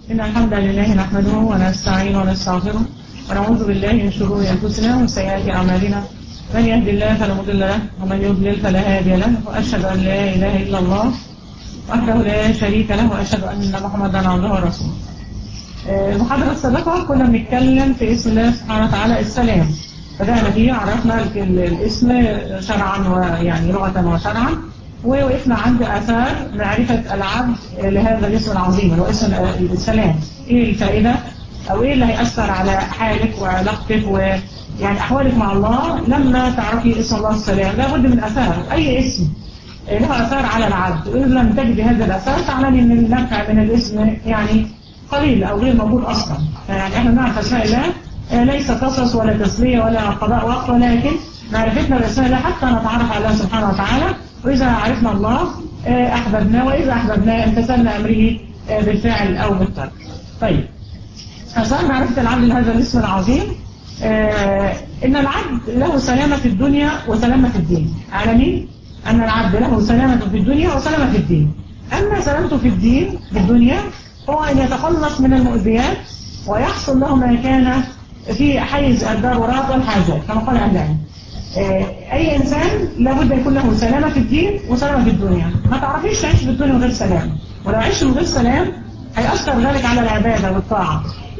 إن الحمد لله نحمده ونستعين ونستغفره ونعوذ بالله من شرور أنفسنا وسيئات أعمالنا من يهد الله فلا مضل له ومن يضلل فلا هادي له وأشهد أن لا إله إلا الله وحده لا شريك له وأشهد أن محمدا عبده ورسوله المحاضرة السابقة كنا بنتكلم في اسم الله سبحانه وتعالى السلام بدأنا فيه عرفنا الاسم شرعا ويعني لغة وشرعا ووقفنا عند آثار معرفة العبد لهذا الاسم العظيم اللي هو اسم السلام ايه الفائدة او ايه اللي هيأثر على حالك وعلاقتك ويعني احوالك مع الله لما تعرفي اسم الله السلام لابد من اثار اي اسم له اثار على العبد وإذا لم تجد هذا الاثار تعلمي ان النفع من الاسم يعني قليل او غير موجود اصلا يعني احنا نعرف اسماء الله ليس قصص ولا تسلية ولا قضاء وقت ولكن معرفتنا باسماء الله حتى نتعرف على الله سبحانه وتعالى وإذا عرفنا الله أحببنا وإذا أحببنا امتثلنا أمره بالفعل أو بالترك طيب أصلا معرفة العبد لهذا الاسم العظيم إن العبد له سلامة في الدنيا وسلامة في الدين عالمين أن العبد له سلامة في الدنيا وسلامة في الدين أما سلامته في الدين في الدنيا هو أن يتخلص من المؤذيات ويحصل له ما كان في حيز الضرورات والحاجات كما قال أهل العلم أي إنسان لابد يكون له سلامة في الدين وسلامة في الدنيا ما تعرفيش تعيش في الدنيا من غير سلام ولو عشت من غير سلام هيأثر ذلك على العبادة والطاعة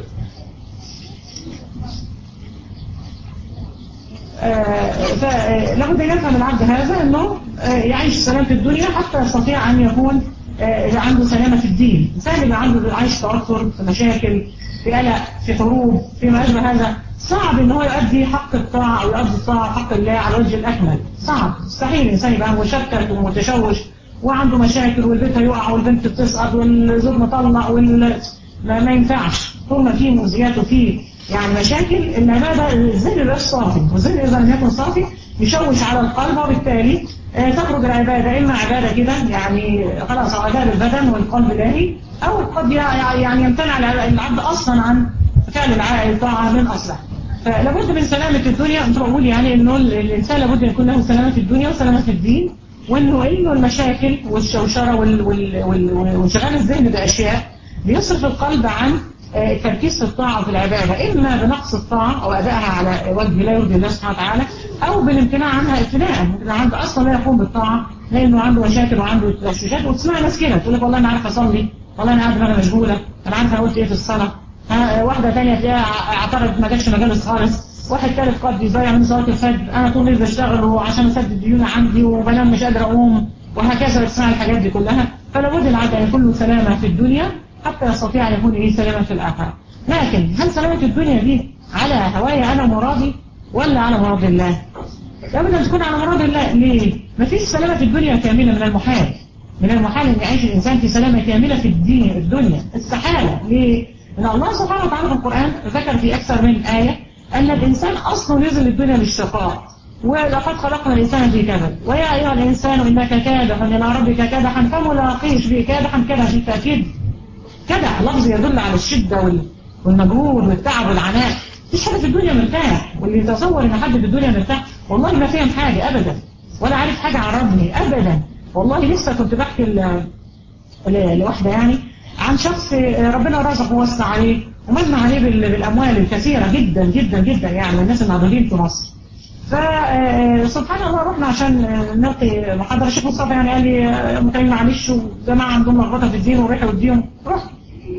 فلابد أن يفهم العبد هذا أنه يعيش سلام في الدنيا حتى يستطيع أن يكون عنده سلامة في الدين إنسان يبقى عنده عايش توتر في مشاكل في قلق في حروب في ما أشبه هذا صعب ان هو يؤدي حق الطاعة او يؤدي الطاعة حق الله على الوجه الاكمل صعب مستحيل الانسان يبقى مشتت ومتشوش وعنده مشاكل والبيت هيقع والبنت بتسقط والزوج مطلق وال ما, ما ينفعش طول ما فيه مؤذيات وفيه يعني مشاكل العبادة الذهن يبقى صافي والذهن اذا لم يكن صافي يشوش على القلب وبالتالي تخرج العبادة اما عبادة كده يعني خلاص عبادة البدن والقلب لاهي او قد يعني يمتنع العبد اصلا عن فعل الطاعة من أصلها فلابد من سلامة الدنيا أنت بقول يعني أنه الإنسان لابد أن يكون له سلامة في الدنيا وسلامة في الدين وأنه إنه المشاكل والشوشرة وانشغال الذهن بأشياء بيصرف القلب عن التركيز في الطاعة وفي العبادة إما بنقص الطاعة أو أدائها على وجه لا يرضي الله سبحانه وتعالى أو بالامتناع عنها ابتداء عنده أصلا لا يقوم بالطاعة لأنه عنده مشاكل وعنده تشويشات وتسمع ناس كده تقول لك والله أنا عارف أصلي والله أنا قاعد دماغي مشغولة أنا عارف أنا قلت إيه في الصلاة واحدة تانية تلاقيها اعترض ما جاتش مجالس خالص واحد ثالث قد يضيع من صلاة الفجر انا طول الليل بشتغل وعشان اسدد الديون عندي وبنام مش قادر اقوم وهكذا بتسمع الحاجات دي كلها فلا بد العبد ان يكون له سلامة في الدنيا حتى يستطيع ان يكون ايه سلامة في الاخرة لكن هل سلامة الدنيا دي على هوايا انا مرادي ولا على مراد الله لابد ان تكون على مراد الله ليه مفيش سلامة في الدنيا كاملة من المحال من المحال ان يعيش الانسان في سلامة كاملة في الدين الدنيا استحالة ليه ان الله سبحانه وتعالى في القرآن ذكر في أكثر من آية أن الإنسان أصلا نزل الدنيا للشقاء ولقد خلقنا الإنسان في كبد ويا أيها الإنسان إنك كادح إلى ربك كادحا فملاقيش به كادحا كدح في تأكيد كدح لفظ يدل على الشدة والمجهود والتعب والعناء مفيش حاجة في الدنيا مرتاح واللي يتصور إن حد في الدنيا مرتاح والله ما فهم حاجة أبدا ولا عارف حاجة عن ربني أبدا والله لسه كنت بحكي لواحدة يعني عن شخص ربنا رزقه ووسع عليه ومن عليه بالأموال الكثيرة جدا جدا جدا يعني الناس المعدودين في مصر فسبحان الله رحنا عشان نلقي محاضرة الشيخ مصطفى يعني قال لي مكرمين معلش وجماعة عندهم لخبطة في الدين وريحة والدين رحت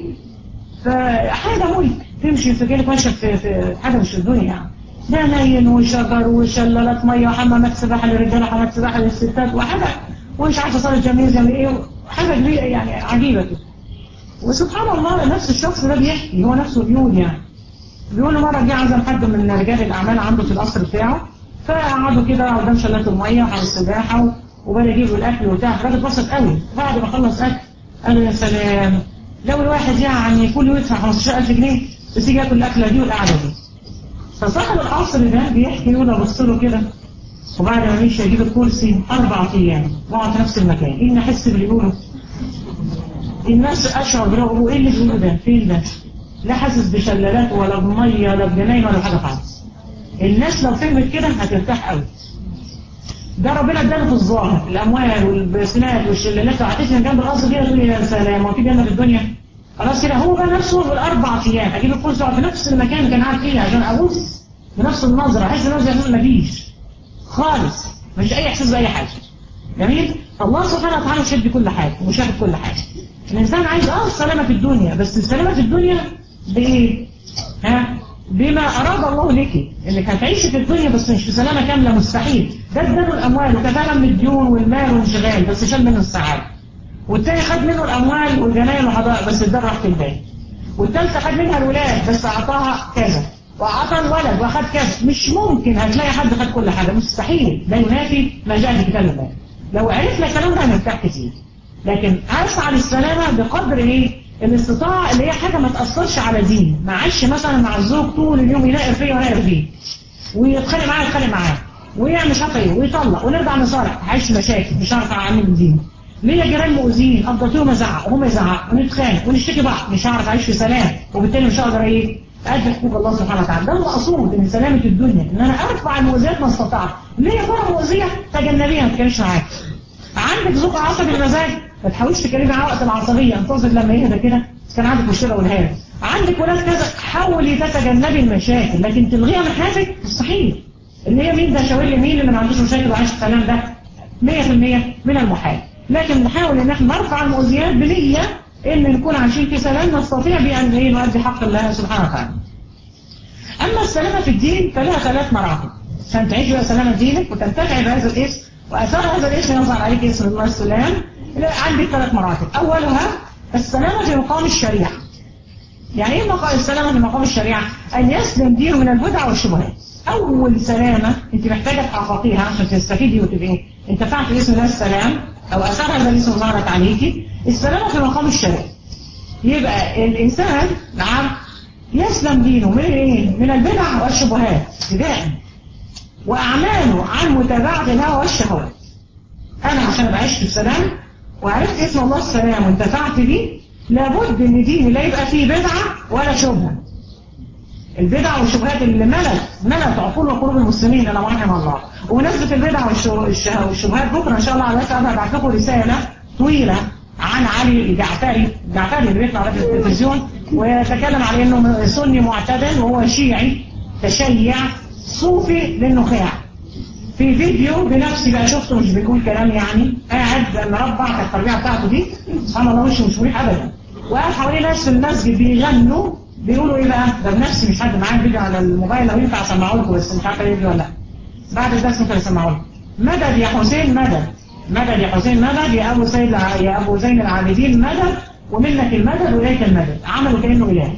فحاجة ملك تمشي في جيلك ماشية في, في حاجة مش في الدنيا يعني ده ناين وشجر وشلالات مية وحمامات سباحة للرجالة وحمامات سباحة للستات وحاجة ومش عارفة صلاة جميل زي ايه حاجة كبيرة يعني عجيبة كده وسبحان الله نفس الشخص ده بيحكي هو نفسه بيقول يعني بيقول مرة جه عزم حد من رجال الأعمال عنده في القصر بتاعه فقعدوا كده قدام شلات المية وحال السباحة وبدأ يجيبوا الأكل وبتاع الراجل اتبسط قوي بعد ما خلص أكل قال يا سلام لو الواحد يعني كل يوم يدفع 15000 جنيه بس يجي ياكل الأكلة دي والقعدة دي فصاحب القصر ده بيحكي يقول ابص له كده وبعد ما مشي يجيب الكرسي أربع أيام وقعد في نفس المكان إيه نحس باللي بيقوله الناس أشعر برغم إيه اللي بيقوله ده فين ده لا حاسس بشلالات ولا بمية ولا بجناين ولا حاجة خالص الناس لو فهمت كده هترتاح قوي ده ربنا اداله في الظاهر الاموال والبسنات والشلالات وهتسمع جنب القصر كده تقول يا سلام هو في جنه في الدنيا خلاص كده هو بقى نفسه بالاربع ايام اجيب الفلوس يقعد في نفس المكان اللي كان قاعد فيه عشان ابص بنفس النظره احس ان انا مفيش خالص مفيش اي احساس باي حاجه جميل الله سبحانه وتعالى يشد كل حاجه وشاهد كل حاجه الانسان عايز اه السلامه في الدنيا بس السلامه في الدنيا بايه ها بما اراد الله لك انك هتعيشي في الدنيا بس مش في سلامه كامله مستحيل ده اداله الاموال وكفاله من الديون والمال والانشغال بس شال منه السعاده والتاني خد منه الاموال والجناين والحدائق بس اداله راحه البال والثالثه خد منها الولاد بس اعطاها كذا وأعطى الولد وأخذ كذا مش ممكن هتلاقي حد خد كل حاجة مستحيل ده ينافي ما جاء في كتاب الله لو عرفنا الكلام ده هنرتاح كتير لكن أسعى للسلامة بقدر إيه الاستطاعة اللي هي حاجة ما تأثرش على دين ما عايش مثلا مع الزوج طول اليوم يلاقي فيه ويلاقي فيه ويتخانق معاه يتخانق معاه ويعمل مش عارف ايه ويطلق ونرجع نصالح عايش مشاكل مش عارف اعمل دين ليا جيران مؤذيين افضل فيهم ازعق وهم يزعقوا ونتخانق ونشتكي بعض مش هعرف اعيش في سلام وبالتالي مش هقدر ايه أدي حقوق الله سبحانه وتعالى ده المقصود من سلامة الدنيا إن أنا أرفع المؤذيات ما استطعت ليه فرع مؤذية تجنبيها ما تتكلمش معاك عندك ذوق عصبي المزاج ما تحاولش تكلمي معاه وقت العصبية انتظر لما يهدى كده كان عندك مشكلة قولها عندك ولاد كذا حاولي تتجنبي المشاكل لكن تلغيها من حياتك مستحيل اللي هي مين ده شاور لي مين اللي ما عندوش مشاكل وعايش السلام ده 100% من المحال لكن نحاول ان احنا نرفع المؤذيات بنية ان نكون عايشين في سلام نستطيع بان ايه نؤدي حق الله سبحانه وتعالى اما السلامة في الدين فلها ثلاث مراحل عشان تعيش بقى سلامة دينك وتنتفع بهذا الاسم واثار هذا الاسم يظهر عليك اسم الله السلام عندك ثلاث مراتب اولها السلامة في مقام الشريعة يعني ايه مقام السلامة في مقام الشريعة ان يسلم دينه من البدع والشبهات اول سلامة انت محتاجة تحققيها عشان تستفيدي وتبقي انتفعت باسم الله السلام او اثار هذا الاسم ظهرت عليكي السلامة في مقام الشريعة يبقى الانسان نعم يسلم دينه من ايه من البدع والشبهات ابتداء واعماله عن متابعة الهوى والشهوات انا عشان بعيش في السلام وعرفت اسم الله السلام وانتفعت بيه لابد ان ديني لا يبقى فيه بدعة ولا شبهة البدع والشبهات اللي ملت ملت عقول وقلوب المسلمين انا رحم الله ومناسبة البدع والشبهات بكرة ان شاء الله على وقت ابعت لكم رسالة طويلة عن علي الجعفري الجعفري اللي بيطلع في التلفزيون ويتكلم على انه سني معتدل وهو شيعي تشيع صوفي للنخاع في فيديو بنفسي بقى شفته مش بيقول كلام يعني قاعد مربع كانت التربيعه بتاعته دي سبحان الله وشه مش مريح ابدا وقاعد حواليه ناس في المسجد بيغنوا بيقولوا ايه بقى ده بنفسي مش حد معايا الفيديو على الموبايل لو ينفع اسمعه لكم بس مش عارفه الفيديو ولا لا بعد الدرس ممكن اسمعه لكم مدد يا حسين مدد مدد يا حسين مدد يا ابو سيد يا ابو زين العابدين مدد ومنك المدد واليك المدد عملوا كانه اله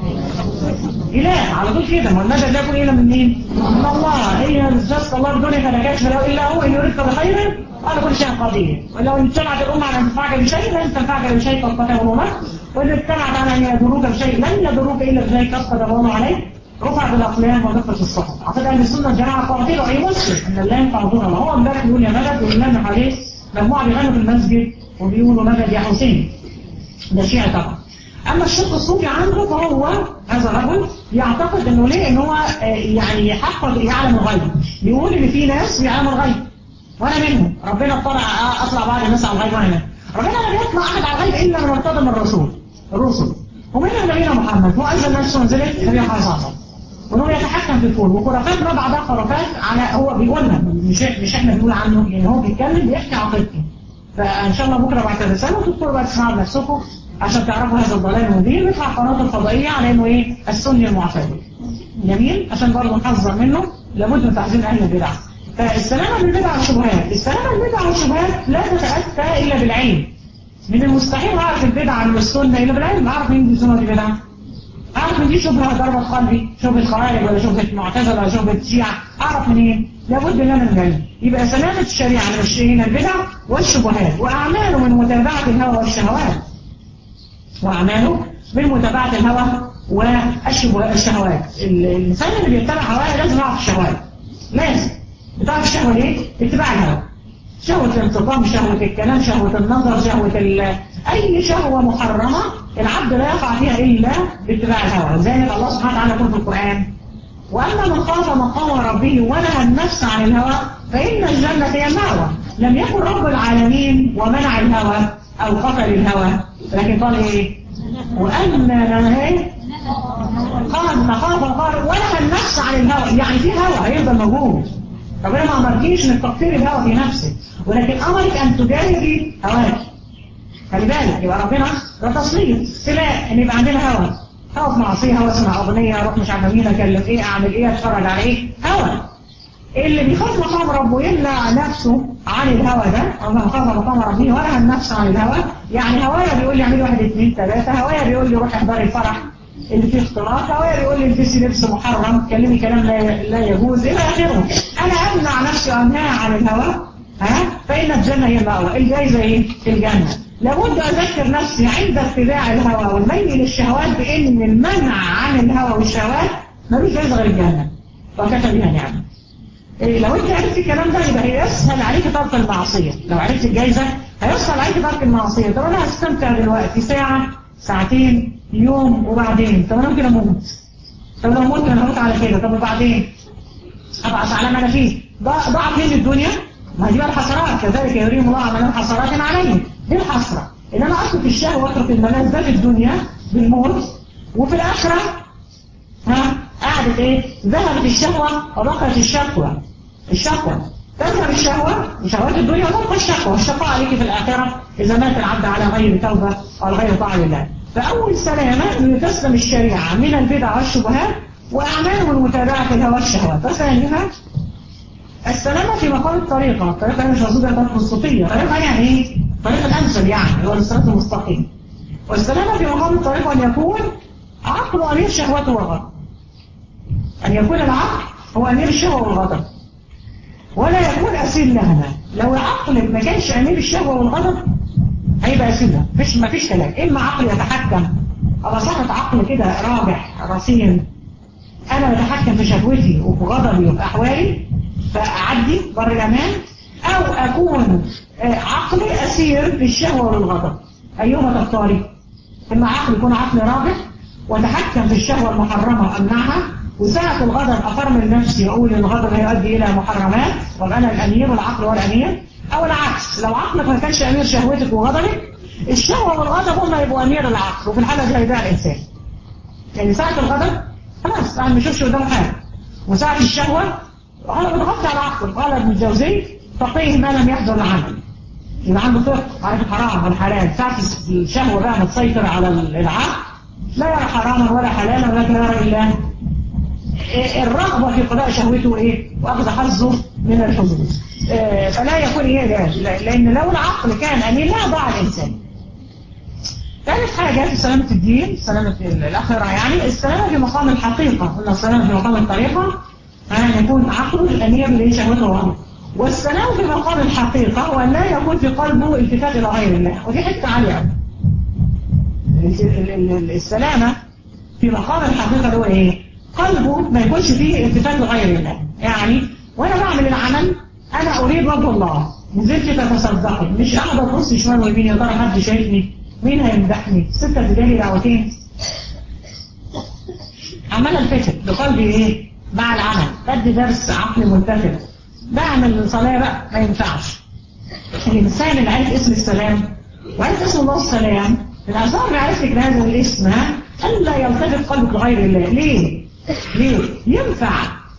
اله على طول كده ما المدد ده يكون اله من مين من الله هي جست الله بدون فلا كاشف له الا هو ان يريدك بخير قال كل شيء قدير ولو اجتمعت الامه على ان تنفعك بشيء لن تنفعك بشيء قد كتبه لك وان اجتمعت على ان يضروك بشيء لن يضروك الا بشيء قد كتبه الله عليك رفع بالاقلام ودقه الصحف اعتقد اهل السنه الجماعه تعطيله اي مسلم ان الله ينفع دون الله هو امبارح بيقول يا مدد والامام حواليه مجموعه بيغنوا في المسجد وبيقولوا مدد يا حسين ده شيعي طبعا اما الشق الصوفي عنده فهو هذا الرجل يعتقد انه ليه ان هو يعني يحقق يعلم الغيب بيقول ان في ناس بيعلموا الغيب وانا منهم ربنا اطلع اطلع بعض الناس على الغيب وانا منهم ربنا لا يطلع احد على الغيب الا من ارتضى من الرسول الرسل ومنهم نبينا محمد هو انزل نفسه منزله نبي محمد وانه يتحكم في الكون وخرافات ما بعدها خرافات على هو بيقولنا مش مش احنا بنقول عنه يعني هو بيتكلم بيحكي عقيدته فان شاء الله بكره بعد الرساله وتدخلوا بقى تسمعوا بنفسكم عشان تعرفوا هذا الضلال المبين بيطلع قناه الفضائيه على انه ايه السني المعتدل جميل عشان برضه نحذر منه لابد من تحذير اهل البدع فالسلامه من البدع والشبهات السلامه من البدع والشبهات لا تتاتى الا بالعلم من المستحيل اعرف البدعه من السنه الا بالعلم اعرف مين دي سنه دي بدعه اعرف ان دي شبهه ضربت قلبي شبهه خوارج ولا شبهه معتزله ولا شبهه شيعه اعرف منين لابد لنا من العلم يبقى سلامه الشريعه من البدع والشبهات واعماله من متابعه الهوى والشهوات واعماله من متابعه الهوى والشهوات الانسان اللي بيتبع هواه لازم يعرف الشهوات لازم بتعرف الشهوه ليه اتباع الهوى شهوة الانتقام شهوة الكلام شهوة النظر شهوة أي شهوة محرمة العبد لا يقع فيها إلا باتباع الهوى لذلك الله سبحانه وتعالى يقول في القرآن وأما من خاف مقام ربه ونهى النفس عن الهوى فإن الجنة هي المأوى لم يكن رب العالمين ومنع الهوى أو قتل الهوى لكن قال إيه وأما لها ايه قال مخاف وقال ولها النفس عن الهوى يعني في هوى هيفضل موجود ربنا ما أمركيش انك تقتري الهوى في نفسك ولكن أمرك أن تجاهدي هواك خلي بالك يبقى ربنا ده تصليب ابتلاء ان يبقى عندنا هوى هوى في معصيه هوى اسمع اغنيه اروح مش عارفه مين اكلم ايه اعمل ايه اتفرج على ايه هوى اللي بيخاف مقام ربه يمنع نفسه عن الهوى ده او ما خاف مقام ربه ولا النفس عن الهوى يعني هوايا بيقول لي اعملي واحد اثنين ثلاثه هوايا بيقول لي روح احضري الفرح اللي فيه اختلاط هوايا بيقول لي البسي لبس محرم تكلمي كلام لا, لا يجوز الى اخره انا امنع نفسي وامنعها عن الهوى ها فان الجنه هي المأوى الجايزه ايه في الجنه لابد أذكر نفسي عند اتباع الهوى والميل للشهوات بأن المنع عن الهوى والشهوات ملوش جايزة غير الجنة وكفى بها نعمة إيه لو انت عرفت الكلام ده يبقى هيسهل عليك ترك المعصية لو عرفت الجايزة هيسهل عليك ترك المعصية طب انا هستمتع دلوقتي ساعة ساعتين يوم وبعدين طب انا ممكن اموت طب لو مت انا هموت على كده طب وبعدين ابعث على ما انا فيه ضاعت مني الدنيا ما دي بقى الحسرات كذلك يريهم الله عملا حسرات عليهم دي الحسرة ان انا اترك الشهوة واترك الملاذ ده في الدنيا بالموت وفي الاخرة ها قعدت ايه ذهبت الشهوة وبقت الشكوى الشكوى تذهب الشهوة وشهوات الدنيا وتبقى الشكوى والشقاء عليك في الآخرة إذا مات العبد على غير توبة أو غير طاعة لله فأول سلامة أن تسلم الشريعة من البدع والشبهات وأعمال من متابعة الهوى والشهوات وثانيها السلامة في مقام الطريقة الطريقة مش مقصودة الطريقة الصوفية الطريقة يعني ايه؟ الطريقة الأمثل يعني هو الصراط المستقيم والسلامة في مقام الطريقة أن يكون عقل أمير شهوته وغضب أن يكون العقل هو أمير الشهوة والغضب ولا يكون أسير لهنا لو العقل ما كانش أمير الشهوة والغضب هيبقى أسير لها مفيش مفيش كلام إما عقل يتحكم أبقى صاحب عقل كده رابح رصين أنا بتحكم في شهوتي وفي غضبي وفي أحوالي فأعدي بر الأمان أو أكون عقلي أسير للشهوة والغضب أيهما تختاري إما عقل يكون عقل رابح وتحكم في الشهوة المحرمة أمنعها وساعة الغضب أفرمل نفسي أقول الغضب هيؤدي إلى محرمات وأبقى أنا الأمير والعقل هو الأمير أو العكس لو عقلك ما كانش أمير شهوتك وغضبك الشهوة والغضب هما يبقوا أمير العقل وفي الحالة دي هيضيع الإنسان يعني ساعة الغضب خلاص أنا ما يشوفش قدامه حاجة وساعة الشهوة أنا بتغطي على عقله قال ابن الجوزي فقيه ما لم يحضر العمل يبقى عنده فقه عارف الحرام والحلال ساعة الشهوة بقى بتسيطر على العقل لا يرى حراما ولا حلالا ولكن يرى إلا الرغبة في قضاء شهوته إيه وأخذ حظه من الحظوظ فلا يكون إيه لأن لو العقل كان أمين لا ضاع الإنسان ثالث حاجة في سلامة الدين سلامة الآخرة يعني السلامة في مقام الحقيقة قلنا السلامة في مقام الطريقة أن يكون عقله الأمير لشهوته وغضبه والسلام في مقام الحقيقة وأن لا يكون في قلبه التفات إلى غير الله ودي حتة عالية السلامة في مقام الحقيقة هو إيه؟ قلبه ما يكونش فيه التفات لغير الله يعني وأنا بعمل العمل أنا أريد وجه الله نزلت تتصدقي مش قاعدة تبص شمال ويمين يا ترى حد شايفني مين هيمدحني ستة بدالي دعوتين عمال الفتت بقلبي ايه مع العمل بدي درس عقلي ملتفت بعمل صلاة بقى ما ينفعش الإنسان اللي عارف اسم السلام وعارف اسم الله السلام الأعذار اللي عارف لك هذا الاسم ها ألا يلتفت قلبك لغير الله ليه؟ ليه؟ ينفع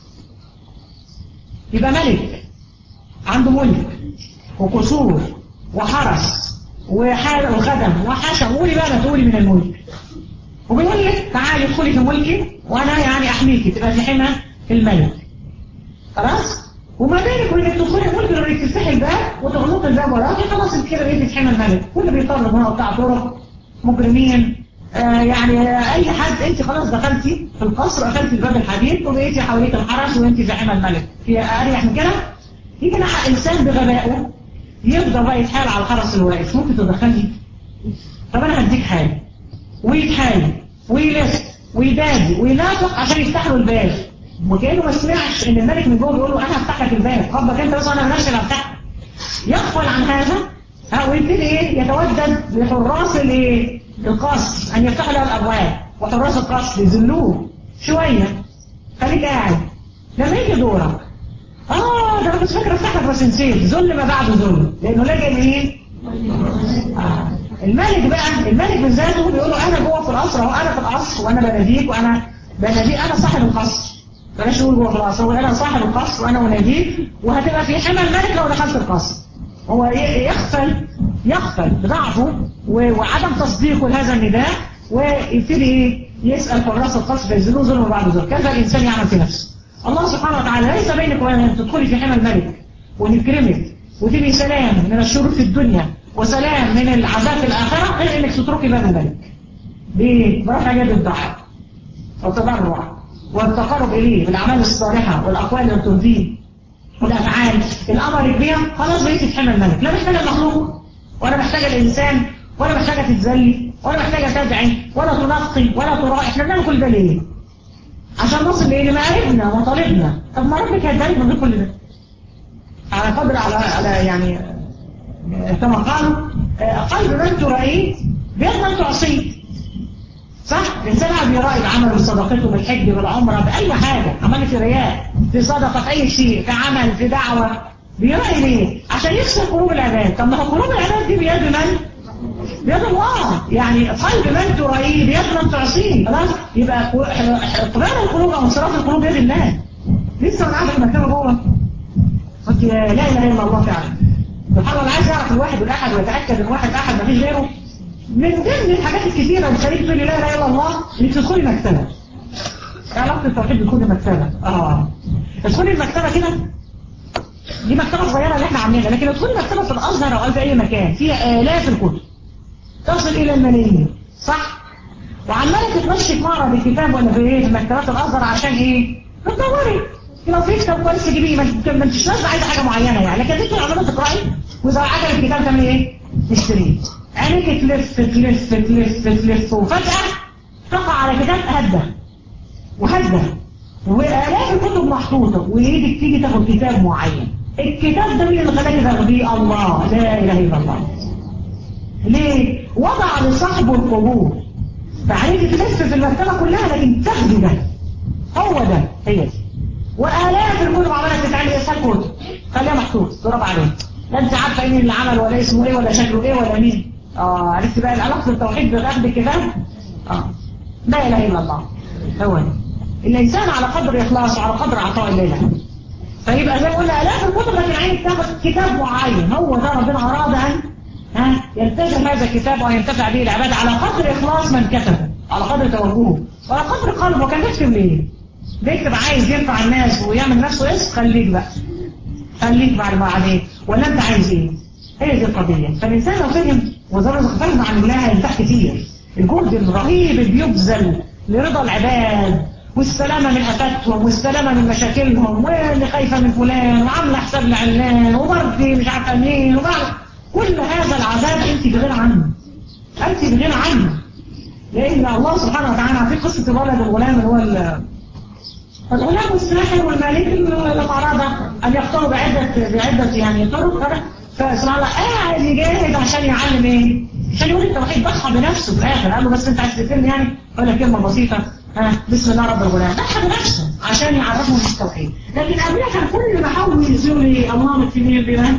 يبقى ملك عنده ملك وقصور وحرس وحال وخدم وحشم قولي بقى ما تقولي من الملك وبيقول لك تعالي ادخلي في ملكي وانا يعني احميكي تبقى في حمى الملك خلاص وما بالك وانك تدخلي ملك لو انك تفتحي الباب وتغلقي الباب وراكي خلاص انت كده بقيتي في حمى الملك كل بيطلب هنا بتاع طرق مجرمين آه يعني آه اي حد انت خلاص دخلتي في القصر واخدتي الباب الحديد وبقيتي حواليك الحرس وانت في حمى الملك في اريح من كده يجي انسان بغبائه يفضل بقى يتحايل على الحرس الواقف ممكن تدخلني طب انا هديك حاجه ويتحايل ويلف ويدادي وينافق عشان يفتح له الباب وكانه ما سمعش ان الملك من جوه بيقول له انا هفتح لك الباب ربك انت بس انا بنفسي اللي هفتح يغفل عن هذا ها ويبتدي ايه يتودد لحراس الايه القصر ان يفتحوا له الابواب وحراس القصر يذلوه شويه خليك قاعد لما يجي دورك اه ده انا كنت فاكر افتح لك بس نسيت ذل ما بعده ذل لانه لجأ لمين؟ آه. الملك بقى الملك بذاته بيقول له انا جوه في القصر اهو انا في القصر وانا بناديك وانا بناديك انا صاحب القصر بلاش نقول جوه في القصر هو انا صاحب القصر وانا اناديك وهتبقى في حمى الملك لو دخلت القصر هو يغفل يغفل بضعفه وعدم تصديقه لهذا النداء ويبتدي ايه يسال حراس القصر فيزنوه ظلم بعد ظلم كذا الانسان يعمل في نفسه الله سبحانه وتعالى ليس بينك وبين ان تدخلي في حمى الملك ونكرمك وتبقي سلام من الشرور في الدنيا وسلام من العذاب في الآخرة غير انك تتركي باب الملك برفع يد الدعاء والتضرع والتقرب إليه بالأعمال الصالحة والأقوال اللي ترضيه والأفعال الأمر بيها خلاص بقيتي في حمى الملك لا محتاجة المخلوق ولا محتاجة الإنسان ولا محتاجة تتذلي ولا محتاجة تدعي ولا تنقي ولا تراعي احنا بنعمل كل ده ليه؟ عشان نصل لإيه؟ لمقاربنا وطالبنا طب ما ربك هيدعيك من غير كل ده على قدر على على يعني كما قالوا قلب من ترائيه بيد من تعصيه صح؟ الإنسان قاعد يرائي بعمله بصدقته بالحج بالعمرة بأي حاجة عمل في رياء في صدقة في أي شيء في عمل في دعوة بيرائي ليه؟ عشان يكسر قلوب العباد طب ما هو قلوب العباد دي بيد من؟ بيد الله يعني قلب من ترائيه بيد من تعصيه خلاص يبقى قبال القلوب أو انصراف القلوب بيد الله لسه أنا قاعد في المكتبة جوه قلت لا إله إلا الله فعلا سبحان الله عايز يعرف الواحد والأحد ويتأكد ان واحد أحد مفيش غيره من ضمن الحاجات الكثيرة اللي خليك تقول لي لا إله إلا الله انك تدخلي مكتبة علاقة التوحيد بتكون مكتبة اه تدخلي المكتبة كده دي مكتبة صغيرة اللي احنا عاملينها لكن لو تدخلي مكتبة في الأزهر أو في أي مكان فيها آلاف الكتب تصل إلى الملايين صح؟ وعمالة تتمشي في معرض الكتاب ولا في ايه في مكتبات الأزهر عشان ايه؟ بتدوري لو في كتاب كويس تجيبيه ما انتش لازم عايزه حاجه معينه يعني لكن انت عماله تقراي واذا عجبك الكتاب تعملي ايه؟ تشتريه عينيك تلف تلف تلف تلف وفجاه تقع على كتاب هده وهده والاف الكتب محطوطه وايدك تيجي تاخد كتاب معين الكتاب ده مين اللي خلاك تاخديه الله لا اله الا الله ليه؟ وضع لصاحبه القبول فعليك تلف في المكتبه كلها لكن تاخدي ده هو ده هي دي وآلاف الكتب عمالة تتعمل إسهال كتب خليها محطوط ضرب عليه لا أنت عارفة مين اللي عمل ولا اسمه إيه ولا شكله إيه ولا مين آه عرفت بقى العلاقة التوحيد بغير الكتاب آه لا إله إلا الله هو ده الإنسان على قدر إخلاصه على قدر عطاء الله له فيبقى زي ما قلنا آلاف الكتب لكن عينك تاخد كتاب معين هو ده ربنا أراد أن ها يلتزم هذا الكتاب وينتفع به العباد على قدر إخلاص من كتبه على قدر توجهه وعلى قدر قلبه كان يكتب ليه بيكتب عايز ينفع الناس ويعمل نفسه اسم خليك بقى خليك بعد ما عليه ولا انت عايز ايه هي دي القضية فالإنسان لو فهم وزارة غفلنا عن الله هينتهي كتير الجهد الرهيب اللي بيبذل لرضا العباد والسلامة من أفاتهم والسلامة من مشاكلهم واللي خايفة من فلان وعاملة حساب لعلان وبرضي مش عارفة مين وبعد كل هذا العذاب انت بغير عنه انت بغير عنه لأن الله سبحانه وتعالى في قصة الولد الغلام اللي هو الغلام الساحر والمالك لما أراد أن يقتلوا بعدة بعدة يعني طرق فسبحان الله قاعد يجاهد عشان يعلم ايه؟ عشان يقول التوحيد ضحى بنفسه في الآخر قال له بس أنت عايز تفهمني يعني؟ قال لك كلمة بسيطة ها بسم الله رب الغلام ضحى بنفسه عشان يعرفهم التوحيد لكن قبلها كان كل ما حاولوا ينزلوا لي اللهم اكفني بما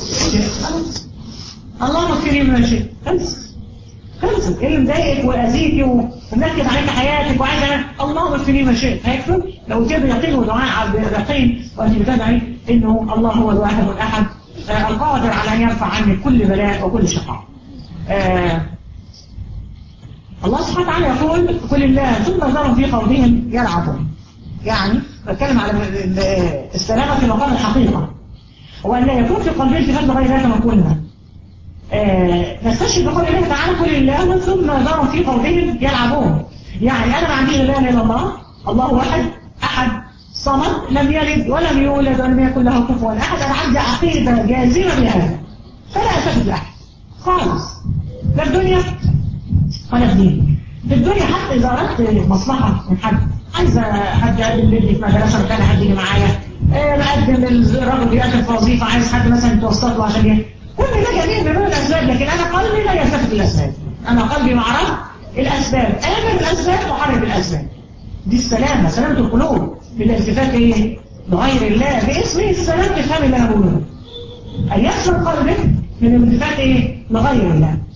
اللهم اكفني بما شئت خلص خلصت ايه اللي مضايقك واذيكي ومنكد عليك حياتك وعايز انا اللهم اكفني ما شئت هيكفر لو كده يقين ودعاء على اليقين وانت بتدعي انه الله هو الواحد والاحد آه القادر على ان يرفع عنك كل بلاء وكل شقاء آه الله سبحانه وتعالى يقول قل الله ثم ذرهم في قولهم يلعبون يعني بتكلم على السلامة في مقام الحقيقة وأن لا يكون في قلبين التفات بغير ذات ما قلنا آه نستشهد بقول الله تعالى قل الله ثم ذرهم في قولهم يلعبون يعني أنا ما عندي لا إله إلا الله الله واحد أحد صمد لم يلد ولم يولد ولم يكن له كفوا أحد أنا عندي عقيدة جازمة بهذا فلا أستفد لأحد خالص لا في الدنيا ولا في دين في الدنيا حتى إذا أردت مصلحة من حد عايزة حد يقدم لي في مدرسة مكان حد يجي معايا آه مقدم الراجل بيقدم في وظيفة عايز حد مثلا يتوسط له عشان يه. كل ده جميل بنوع الأسباب لكن أنا قلبي لا يلتفت الأسباب أنا قلبي مع رب الأسباب آمن الأسباب وحرم الأسباب دي السلامة سلامة القلوب بالالتفات إيه؟ لغير الله باسمه السلام تفهم اللي أنا بقوله أن يسلم قلبك من الالتفات إيه؟ لغير الله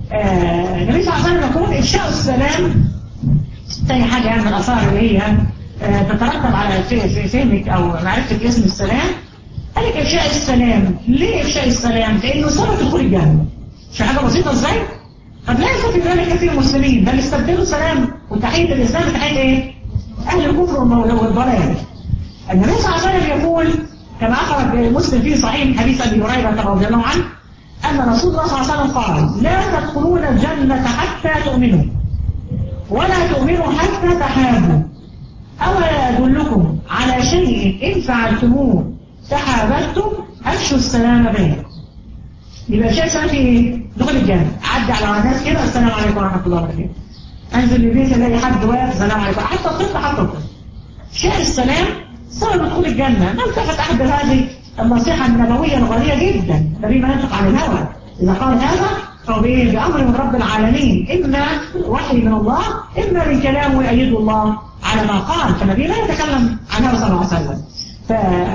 آه، النبي صلى الله عليه وسلم يقول إفشاء السلام تاني حاجة يعني من الآثار اللي هي آه، تترتب على في- في فهمك أو معرفتك اسم السلام قال لك إفشاء السلام ليه إفشاء السلام؟ لأنه سبب دخول الجنة مش حاجة بسيطة إزاي؟ قد لا يستطيع ذلك كثير من المسلمين بل استبدلوا السلام وتحية الإسلام بتحية إيه؟ أهل الكفر والضلال النبي صلى الله عليه وسلم يقول كما أخرج مسلم في صحيح حديث أبي هريرة رضي الله عنه أن رسول الله صلى الله عليه وسلم قال لا تدخلون الجنة حتى تؤمنوا ولا تؤمنوا حتى تحابوا أولا أدلكم على شيء إن فعلتموه تحاببتم أفشوا السلام بينكم يبقى شيء سنة ايه؟ دخل الجنة عدي على ناس كده السلام عليكم ورحمة الله وبركاته انزل البيت الاقي حد واقف السلام عليكم حتى الطفل حتى الطفل شيء السلام سبب دخول الجنة نلتفت أحد هذه النصيحة النبوية الغالية جدا النبي ما ينطق عن الهوى إذا قال هذا فهو بإيه؟ بأمر من رب العالمين إما وحي من الله إما من كلام يؤيده الله على ما قال فالنبي لا يتكلم عن هذا صلى الله عليه وسلم ف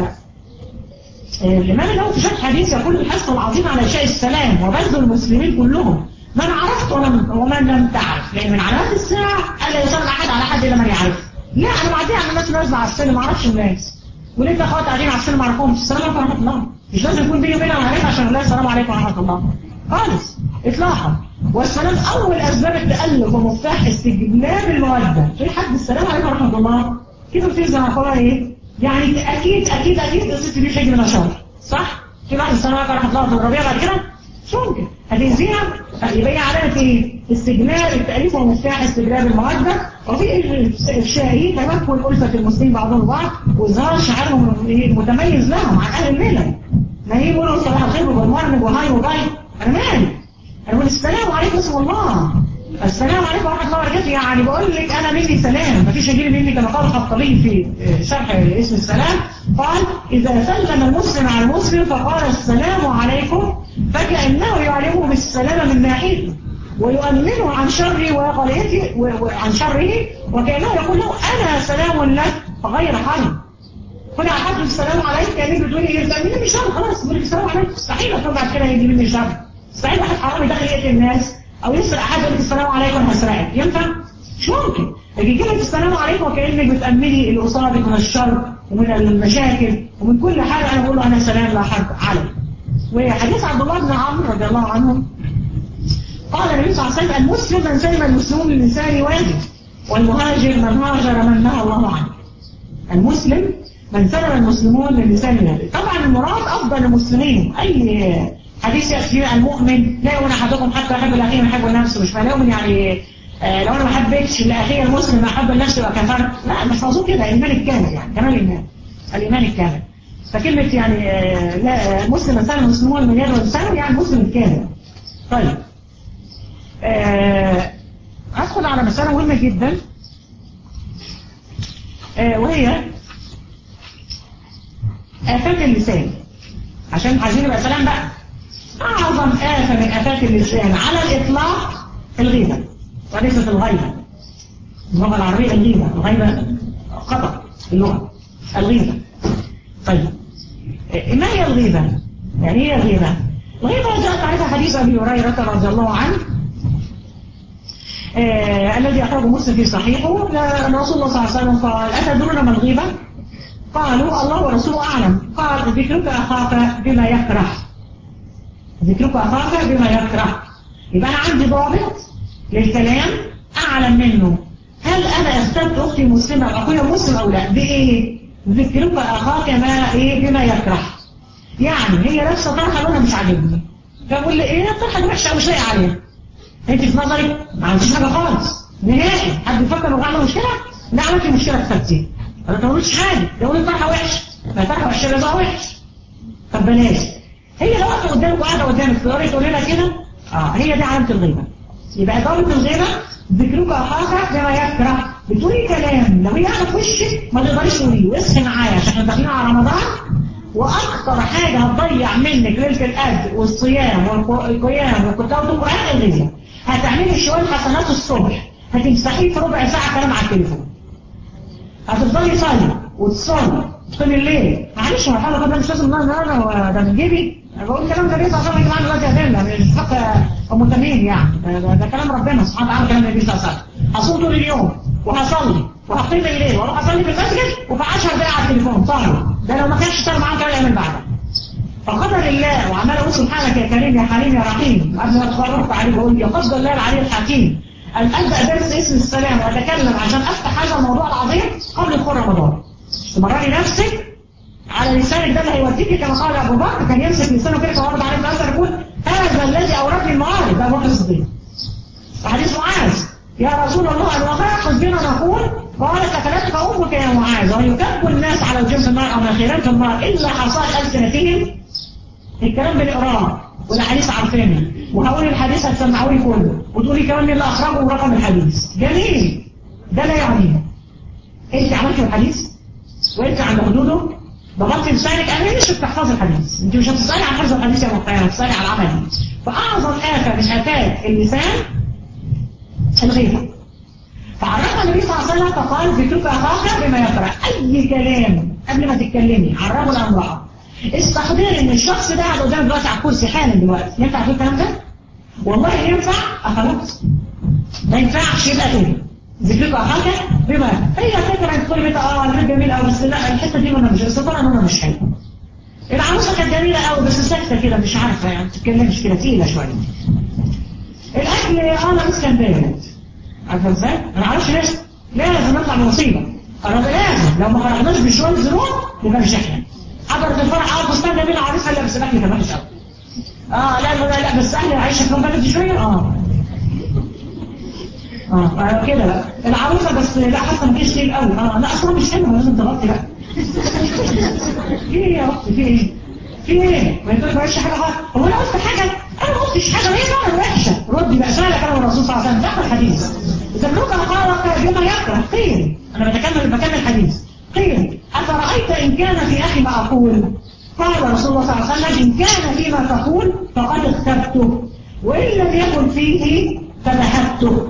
الإمام النووي في شرح حديث يقول الحث العظيم على إنشاء السلام وبذل المسلمين كلهم من عرفت ومن, ومن لم تعرف لأن من علامات الساعة ألا يسلم أحد على حد إلا من يعرف لا أنا معدي على الناس نازلة على السلم ما أعرفش الناس وليه أخوات قاعدين على السلم ما أعرفهمش السلام عليكم ورحمة الله مش لازم يكون بيني وبينها معرفة عشان لا السلام عليكم ورحمة الله خالص إطلاقا والسلام أول أسباب التألف ومفتاح استجلاب المودة في حد السلام عليكم ورحمة الله كده في زي ما قالها إيه يعني أكيد أكيد أكيد الست دي حاجة من شر صح؟ في بعض السلام عليكم ورحمة الله تضربيها بعد كده مش ممكن هتأذيها يبقى هي علامة ايه؟ استجلاب التأليف ومفتاح استجلاب المودة وفي الشاهين تمكن ألفة المسلمين بعضهم البعض وإظهار شعارهم المتميز لهم عن أهل الملل ما هي يقولوا صباح الخير وبالمرنب وهاي وباي أنا مالي أنا بقول السلام عليكم اسم الله السلام عليكم ورحمة الله وبركاته يعني بقول لك أنا مني سلام مفيش يجيلي مني كما قال الخطابي في شرح اسم السلام قال إذا سلم المسلم على المسلم فقال السلام عليكم فكأنه يعلمه بالسلام من ناحيته ويؤمنه عن شره وقليته وعن شره وكأنه يقول له أنا سلام لك غير حرب هنا أحد السلام عليك يعني بتقولي إيه تأميني مش شر خلاص بقول لك السلام عليكم مستحيل أطلع بعد كده يجي مني شر مستحيل واحد حرامي داخل يقتل الناس او يسرق حد يقول السلام عليكم انا هسرقك ينفع مش ممكن لكن كلمه السلام عليكم وكانك بتامني اللي قصادك من الشر ومن المشاكل ومن كل حاجه انا بقول له انا سلام لا حرب علي وحديث عبد الله بن عمرو رضي الله عنه قال النبي صلى الله عليه وسلم المسلم من سلم المسلمون من لسان واجب والمهاجر من هاجر من نهى الله عنه المسلم من سلم المسلمون من لسان واجب طبعا المراد افضل المسلمين اي حديث يأتي المؤمن لا يؤمن أحدكم حتى يحب الأخير من يحب لنفسه مش معنى يؤمن يعني آه لو أنا ما حبيتش الأخير المسلم ما أحب لنفسه يبقى كفرت لا مش مقصود كده الإيمان الكامل يعني كمال الإيمان الإيمان الكامل فكلمة يعني آه لا مسلم إنسان المسلمون من يد الإنسان يعني مسلم الكامل طيب آه أدخل على مسألة مهمة جدا آه وهي آفات اللسان عشان عايزين يبقى سلام بقى أعظم آفة من آفات اللسان على الإطلاق الغيبة وليست الغيبة اللغة العربية الغيبة الغيبة خطأ اللغة الغيبة طيب ما هي الغيبة؟ يعني هي الغيبة؟ الغيبة جاءت عليها حديث أبي هريرة رضي الله عنه آه الذي أخرجه مسلم في صحيحه أن رسول الله صلى الله عليه وسلم قال أتدرون ما الغيبة؟ قالوا الله ورسوله أعلم قال ذكرك أخاك بما يكره ذكرك أخاك بما يكره يبقى أنا عندي ضابط للكلام أعلم منه هل أنا أستبت أختي مسلمة أو أخويا مسلم أو لا بإيه ذكرك أخاك ما إيه بما يكره يعني هي لابسة طرحة لونها مش عاجبني فأقول لي إيه الطرحة دي وحشة مش لاقي عليها أنت في نظرك ما عنديش حاجة خالص نهائي حد يفكر إنه عمل مشكلة لا عملت مشكلة في خدتي أنا ما قلتش حاجة ده أقول الطرحة وحش ما الطرحة وحشة لازم وحش طب بلاش هي لو واقفه قدامك وقاعده قدامك تقدري تقولي لها كده اه هي دي علامه الغيبه يبقى ضابط الغيبه ذكرك اخاك بما يكره بتقولي كلام لو هي قاعده في وشك ما تقدريش تقوليه واصحي معايا عشان احنا داخلين على رمضان واكثر حاجه هتضيع منك ليله القدر والصيام والقيام وكتابه القران الغيبه هتعملي شويه حسنات الصبح هتمسحيه في ربع ساعه كلام على التليفون هتفضلي صلي وتصلي تقوم الليل معلش هو حاجه طبعا مش لازم النهارده ده من جيبي أنا بقول كلام النبي صلى الله عليه وسلم يجمع دلوقتي أدلة مش فقه أم تميم يعني ده, ده, ده كلام ربنا سبحانه وتعالى كلام النبي صلى الله عليه وسلم هصوم طول اليوم وهصلي وهقيم الليل واروح اصلي في المسجد وفي 10 دقايق على التليفون صلي ده لو ما كانش صار معاه كان يعمل بعدها فقدر الله وعمال اقول سبحانك يا كريم يا حليم يا رحيم قبل ما اتفرجت عليه بقول يقدر الله العلي الحكيم أن أبدأ درس اسم السلام وأتكلم عشان أفتح هذا الموضوع العظيم قبل دخول رمضان تمرني نفسك على لسانك ده اللي هيوديك كما قال أبو بكر كان يمسك لسانه كده فورد عليه الأثر يقول هذا الذي أوردني المعارض ده أبو بكر الصديق حديث معاذ يا رسول الله الوفاء بنا نقول قالت أكلتك أمك يا معاذ ويكب الناس على وجوه في النار أو مناخيرهم في النار إلا حصاد ألسنتهم الكلام بالإقرار والحديث عارفينه وهقول الحديث هتسمعوا لي كله وتقولي كمان اللي أخرجه ورقم الحديث جميل ده لا يعني أنت عملت الحديث وأنت عند حدوده ضغطت لسانك أنا مش بتحفظ الحديث أنت مش هتسألي عن حفظ الحديث يا مختار هتسألي عن العمل فأعظم آفة من آفات اللسان الغيبة فعرفنا النبي صلى الله عليه وسلم فقال ذكرك أخاك بما يقرأ أي كلام قبل ما تتكلمي عن رجل أو امرأة استحضري ان الشخص ده قاعد قدامك دلوقتي على الكرسي حالا دلوقتي ينفع تقول الكلام ده؟ والله ينفع خلاص ما ينفعش يبقى كده ذكرك أخاك بما هي فكرة انت تقولي اه البيت جميل قوي بس لا الحتة دي انا مش السفارة انا مش حلوه العروسة كانت جميلة قوي بس ساكتة كده مش عارفة يعني ما بتتكلمش كده تقيلة شوية الأكل اه لا بس كان بارد عارفه ازاي؟ ما نعرفش ليش لازم نطلع بمصيبه الراجل لازم لو ما خرجناش بشويه ذنوب يبقى مش احنا حضرت الفرح اه فستان جميل عريس قال لا بس الاكل كان وحش قوي اه لا لا لا بس اهلي عايشه كمان بلد شويه اه اه كده بقى العروسه بس لا حتى ما فيش شيء قوي اه لا اصلا مش حلوه لازم تغطي بقى في ايه يا اختي في ايه؟ في ايه؟ ما ينفعش حاجه خالص هو انا قلت حاجه انا ما قلتش حاجه هي فعلا وحشه ردي بقى سالك انا والرسول صلى الله عليه وسلم ده الحديث ذكرك قال بما يكره قيل انا بتكلم بكمل الحديث قيل افرايت ان كان في اخي ما اقول قال رسول الله صلى الله عليه وسلم ان كان فيما تقول فقد اختبته وان لم يكن فيه فذهبته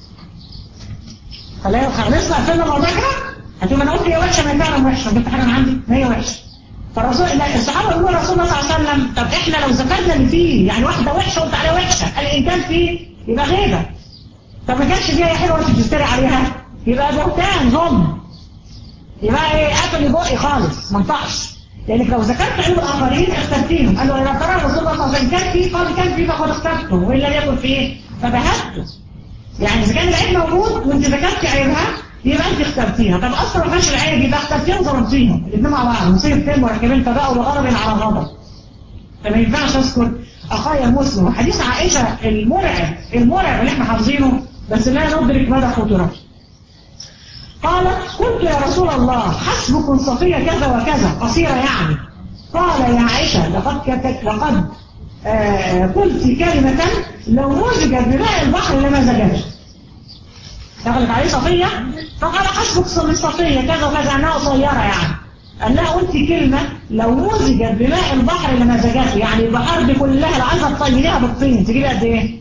خلاص قفلنا الموضوع كده هتقول انا قلت هي وحشه ما فعلا وحشه جبت حاجه من عندي ما هي وحشه فالرسول الصحابه يقولوا الرسول صلى الله عليه وسلم طب احنا لو ذكرنا اللي فيه يعني واحده وحشه قلت عليها وحشه قال ان كان فيه يبقى غيبه طب ما كانش فيها حلوه انت بتشتري عليها يبقى بهتان ظلم يبقى ايه قفل بقي خالص ما انطقش لانك لو ذكرت عيوب الاخرين اخترتيهم قال له اذا ترى الرسول صلى الله عليه وسلم كان فيه قال كان فيه فقد اخترته وان لم يكن فيه فبهته يعني اذا كان العيب موجود وانت ذكرتي عيبها يبقى انت اخترتيها طب اصلا ما كانش العيب يبقى اخترتيها وظلمتيها الاثنين مع بعض مصيبتين مركبين تباؤوا بغضب على غضب فما ينفعش اذكر اخايا المسلم حديث عائشه المرعب المرعب اللي احنا حافظينه بس لا ندرك مدى خطورته قالت قلت يا رسول الله حسبكم صفية كذا وكذا قصيرة يعني قال يا عائشة لقد كتك لقد آه قلت كلمة لو مزجت بماء البحر لما زجت دخلت عليه صفية فقال حسبك من صفية كذا وكذا انها قصيرة يعني قال لها قلت كلمة لو مزجت بماء البحر لما زجت يعني البحر دي كلها لو عايزة تطينيها بالطين تجيب قد ايه؟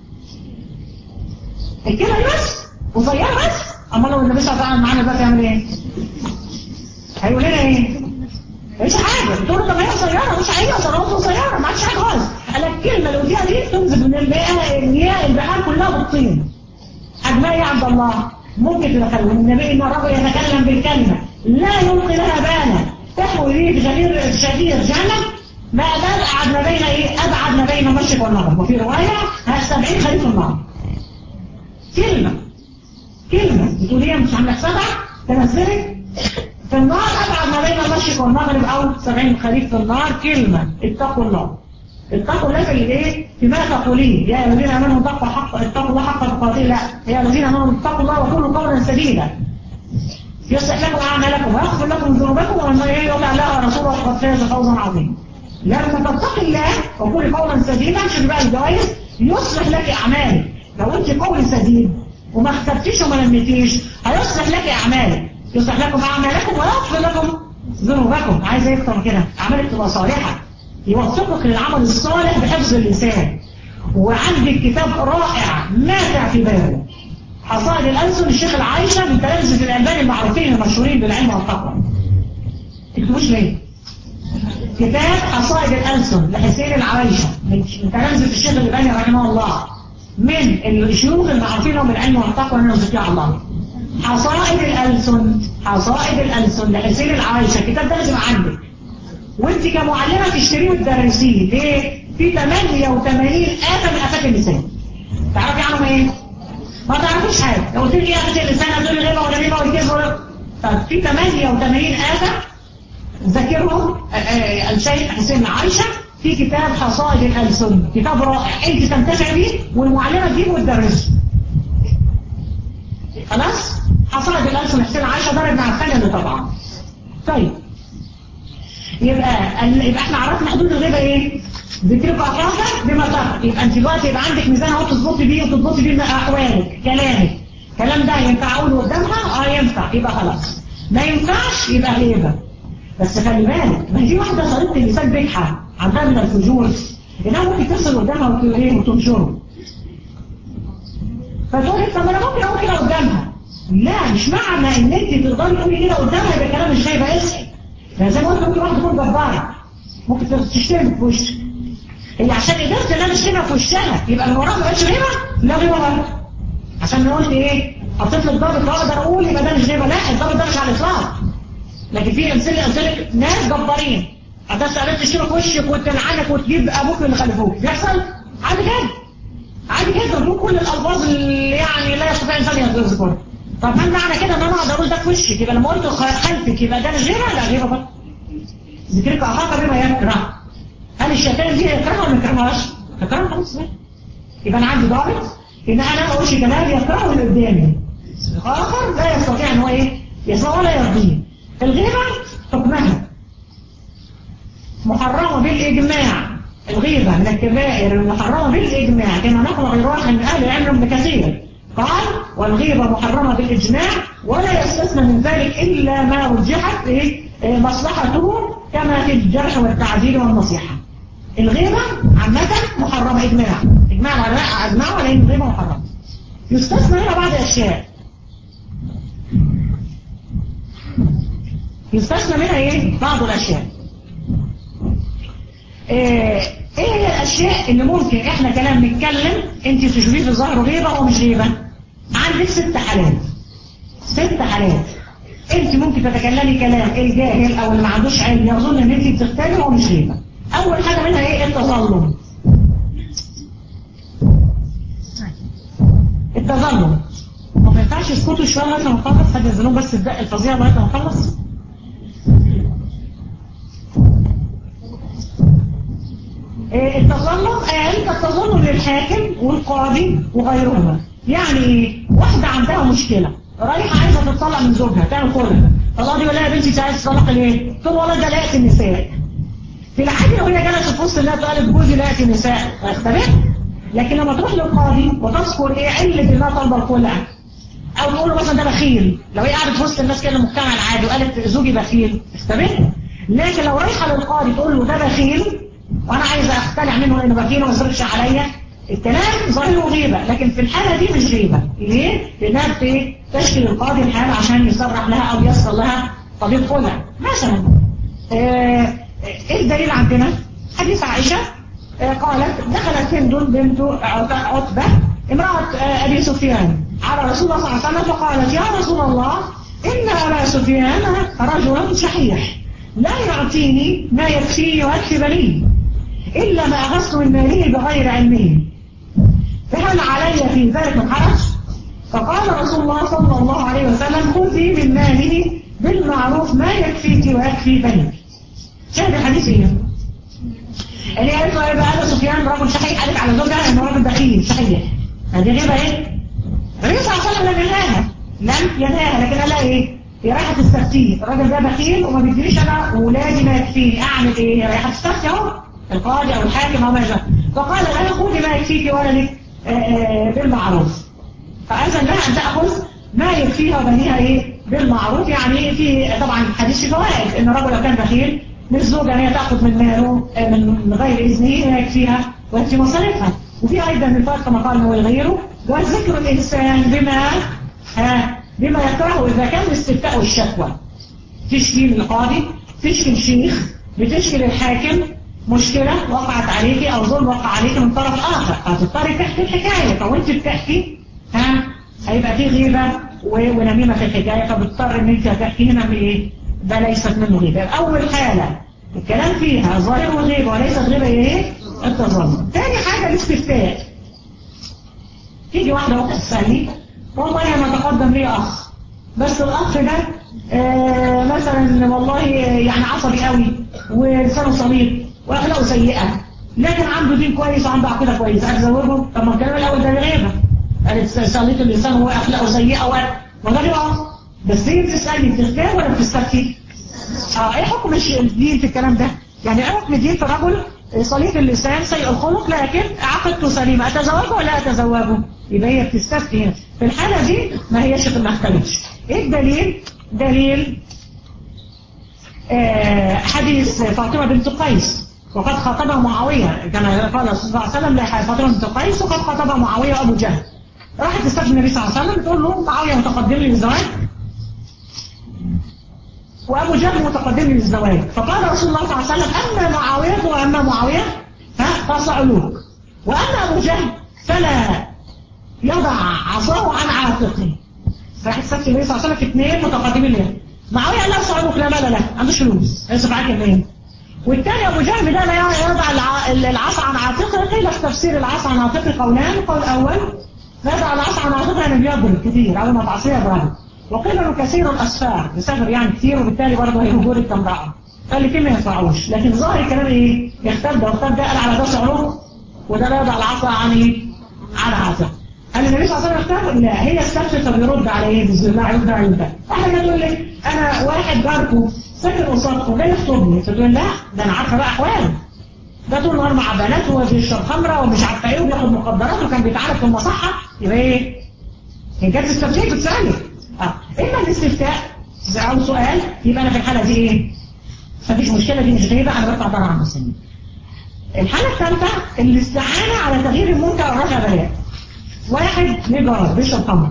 الكلمة دي بس قصيرة بس اما لو النبي صلى الله عليه وسلم معانا دلوقتي يعمل ايه؟ هيقول لنا ايه؟ مفيش حاجة تقول له طب هي قصيرة مش حاجة صلوات قصيرة ما عادش حاجة خالص قال لك الكلمة اللي قلتيها دي تنزل من المياه المياه البحار كلها بالطين حجمها ايه يا عبد الله؟ ممكن تدخله النبي ان الرجل يتكلم بالكلمة لا يلقي لها بالا تحوي به بغدير شديد جهنم ما ابعد ما بين ايه؟ ابعد ما بين المشرق والمغرب وفي رواية 70 خليف النار كلمة كلمة بتقول هي مش عندك سبعة تنزلك في النار أبعد ما بين المشرق والمغرب أو سبعين خريف في النار كلمة اتقوا الله اتقوا الله في الايه؟ فيما تقولين يا الذين امنوا اتقوا حق اتقوا الله حق تقاته لا يا الذين امنوا اتقوا الله وقولوا قولا سديدا يصلح لكم اعمالكم ويغفر لكم ذنوبكم ومن يطع الله ورسوله فقد فاز فوزا عظيما لما تتقي الله وقولي قولا سديدا عشان بقى الجوائز يصلح لك اعمالك لو انت قول سديد وما اخترتيش وما لميتيش هيصلح لك اعمالك يصلح لكم اعمالكم ويغفر لكم ذنوبكم عايز ايه اكتر من كده اعمالك تبقى صالحه يوفقك للعمل الصالح بحفظ اللسان وعندك كتاب رائع نافع في باله حصائد الألسن الشيخ العايشة من تلامذة الألباني المعروفين المشهورين بالعلم والتقوى تكتبوش ليه؟ كتاب حصائد الألسن لحسين العريشة من من تلامذة الشيخ الإباني رحمه الله من الشيوخ المعروفين من العلم والتقوى من وزكاء الله حصائد الألسن حصائد الألسن لحسين العريشة الكتاب ده لازم عندك وانت كمعلمة تشتريه وتدرسيه ليه؟ في 88 آفة من آفات اللسان تعرفي عنهم ايه؟ ما تعرفوش حاجة لو قلت لك ايه آفة اللسان هتقولي غيبة ولا غيبة والكذب ولا طب في 88 آفة ذاكرهم الشيخ حسين عائشة في كتاب حصائد الألسن كتاب رائع انت تنتفع بيه والمعلمة تجيبه وتدرسه خلاص حصائد الألسن حسين عائشة ضرب مع الثانية طبعا طيب يبقى يبقى احنا عرفنا حدود الغيبة ايه ذكرك أخاك بما تفعل يبقى انت دلوقتي يبقى عندك ميزان اهو تظبطي بيه وتظبطي بيه أحوالك كلامك الكلام ده ينفع أقوله قدامها اه ينفع يبقى خلاص ما ينفعش يبقى غيبة بس خلي بالك ما دي واحدة صديقة اللسان بجحة عندها من الفجور انها ممكن تفصل قدامها وتنشره فتقول لك طب انا ممكن اقول كده قدامها لا مش معنى ان انت تقدري تقولي كده قدامها يبقى كلام مش هيبقى اسهل يعني زي ما قلت ممكن واحده تكون جباره ممكن تشتم في وشك هي عشان قدرت ان انا اشتمها في وشها يبقى من وراها ما بقتش غيبه لا غيبه برضه عشان انا قلت ايه حطيت لك ضابط اقدر اقول يبقى ده مش غيبه لا الضابط ده مش على الاطلاق لكن في امثله قلت لك ناس جبارين هتبقى قالت تشتمك في وشك وتلعنك وتجيب ابوك اللي خلفوك بيحصل عادي جدا عادي جدا دول كل الالفاظ اللي يعني لا يستطيع انسان يذكرها طب هل معنى كده ان انا اقدر اقول ده في وشك يبقى لما قلت خلفك يبقى ده مش غيره لا غيره برضه ذكرك اخاك بما يكره هل الشيطان دي يكرهها ولا ما يكرههاش؟ يكرهها خلاص يبقى انا عندي ضابط ان انا ما اقولش كلام يكرهه اللي قدامي اخر لا يستطيع ان هو ايه يسمع ولا يرضيه الغيبه حكمها محرمه بالاجماع الغيبه من الكبائر المحرمه بالاجماع كما نقل غير واحد من اهل العلم ابن كثير قال والغيبة محرمة بالإجماع ولا يستثنى من ذلك إلا ما رجحت إيه مصلحته كما في الجرح والتعديل والنصيحة الغيبة عامة محرمة إجماع إجماع العلماء أجمعوا على أن الغيبة محرمة يستثنى هنا بعض الأشياء يستثنى منها إيه بعض الأشياء إيه ايه هي الاشياء اللي ممكن احنا كلام نتكلم انت تشوفيه في الظاهر غيبه او مش غيبه عندك ست حالات ست حالات انت ممكن تتكلمي كلام الجاهل او اللي ما عندوش علم يظن ان انت بتختاري هو مش غيبه اول حاجه منها ايه التظلم التظلم ما ينفعش يسكتوا شويه لغايه ما نخلص هتنزلوه بس الدق الفظيع لغايه ما نخلص التظلم قال التظلم للحاكم والقاضي وغيرهما يعني واحدة عندها مشكلة رايحة عايزة تطلع من زوجها تعمل خلع القاضي يقول لها يا بنتي انت عايزة تطلق ليه؟ تقول والله ده لقيت النساء في العادي لو هي جلست في وسط الناس قالت جوزي لقيت النساء هيختلف لكن لما تروح للقاضي وتذكر ايه علة انها طالبة الخلع او تقول له مثلا ده بخيل لو هي قاعدة في وسط الناس كده المجتمع العادي وقالت زوجي بخيل اختلف لكن لو رايحة للقاضي تقول له ده بخيل وانا عايزه اختلع منه لانه بخيل وما يصرفش عليا الكلام ظاهره غيبه لكن في الحاله دي مش غيبه ليه لانها تشكي القاضي الحاله عشان يصرح لها او يصل لها طبيب خلع مثلا ايه الدليل عندنا حديث عائشه آه قالت دخلت هند بنت عتبه امراه آه ابي سفيان على رسول الله صلى الله عليه وسلم فقالت يا رسول الله ان ابا سفيان رجل شحيح لا يعطيني ما يكفيني ويكفي بني إلا ما أخذت من ماله بغير علمه فهل علي في ذلك من حرج فقال رسول الله صلى الله عليه وسلم خذي من ماله بالمعروف ما يكفيك ويكفي بنيك شاهد الحديث ايه اللي قالت له يبقى ابو سفيان رجل شحيح قالت على زوجها انه راجل بخيل شحيح هذه غيبه ايه النبي صلى الله عليه وسلم لم ينهاها لم ينهاها لكن قال لها ايه هي رايحه تستفتيه الراجل ده بخيل وما بيدينيش انا ولادي ما يكفيني اعمل ايه هي رايحه تستفتي اهو القاضي او الحاكم او ما شابه فقال لا خذي ما يكفيك ولدك بالمعروف فاذن لها ان تاخذ ما يكفيها وبنيها ايه بالمعروف يعني في طبعا حديث في فوائد ان الرجل لو كان بخيل للزوجه ان هي تاخذ من ماله من غير اذنه ما يكفيها ويكفي مصاريفها وفي ايضا من الفرق كما قال هو غيره وذكر الانسان بما ها بما يكرهه اذا كان الاستفتاء والشكوى تشكي للقاضي تشكي الشيخ بتشكي للحاكم مشكلة وقعت عليكي أو ظلم وقع عليكي من طرف آخر هتضطري تحكي الحكاية فوانت بتحكي ها هيبقى في غيبة ونميمة في الحكاية فبتضطر ان انت هتحكي هنا بايه ده ليست منه غيبة أول حالة الكلام فيها ظاهر وغيبة وليست غيبة ايه التظلم تاني حاجة الاستفتاء تيجي واحدة وقت تسألني والله أنا تقدم لي أخ بس الأخ ده آه مثلا والله يعني عصبي قوي ولسانه صليب وأخلاقه سيئة لكن عنده دين كويس وعنده عقيدة كويسة أتزوجه طب ما الكلام الأول ده غيبة قالت صليت اللسان وأخلاقه سيئة وده غيبة بس هي بتسألني بتختار ولا بتستفتي؟ اه ايه حكم الدين في الكلام ده؟ يعني ايه حكم الدين في رجل صليب اللسان سيء الخلق لكن عقدته سليمة أتزوجه ولا أتزوجه؟ يبقى هي بتستفتي هنا في الحالة دي ما هيش ما اختلفش ايه الدليل؟ دليل آه حديث فاطمة بنت قيس وقد خاطبها معاوية كما قال صلى الله عليه وسلم لفاطمة بنت قيس وقد خاطبها معاوية وأبو جهل راحت تستفتي النبي صلى الله عليه وسلم بتقول له معاوية متقدم لي للزواج وأبو جهل متقدم لي للزواج فقال رسول الله صلى الله عليه وسلم أما معاوية وأما معاوية ها فصعلوك وأما أبو جهل فلا يضع عصاه عن عاتقه راح تستفتي النبي صلى الله عليه وسلم في اثنين متقدمين له معاوية قال له صعلوك لا مال له عندوش فلوس هيصرف عليك منين والثاني أبو جهل ده لا يضع العصا عن عاتقه قيل في تفسير العصا عن عاتقه قولان القول الأول يضع العصا عن عاتقه يعني بيضرب كتير أول ما تعصيه يضربه وقيل انه كثير الاسفار بيسافر يعني كتير وبالتالي برضه هيهجور التمرأة فالاثنين ما ينفعوش لكن ظاهر الكلام ايه يختار ده واختار ده قال على ده صعره وده لا يضع العصا عن ايه عن عاتقه هل النبي صلى الله عليه وسلم اختار لا هي استفتت فبيرد على ايه بسم الله يرد على ده احنا تقول لي انا واحد جاركم ساكن قصادكم جاي يخطبني فتقول لا ده انا عارفه بقى احواله ده طول النهار مع بنات وبيشرب خمره ومش عارفه ايه وبياخد مخدرات وكان بيتعالج في المصحه يبقى ايه هي جت استفتيت بتسالك اه اما الاستفتاء او سؤال يبقى انا في الحاله دي ايه مفيش مشكله دي مش غيبه انا برفع ضرر عن المسلمين الحاله الثالثه الاستعانه على تغيير المنكر او رفع بلاء واحد ليه جار بيشرب خمر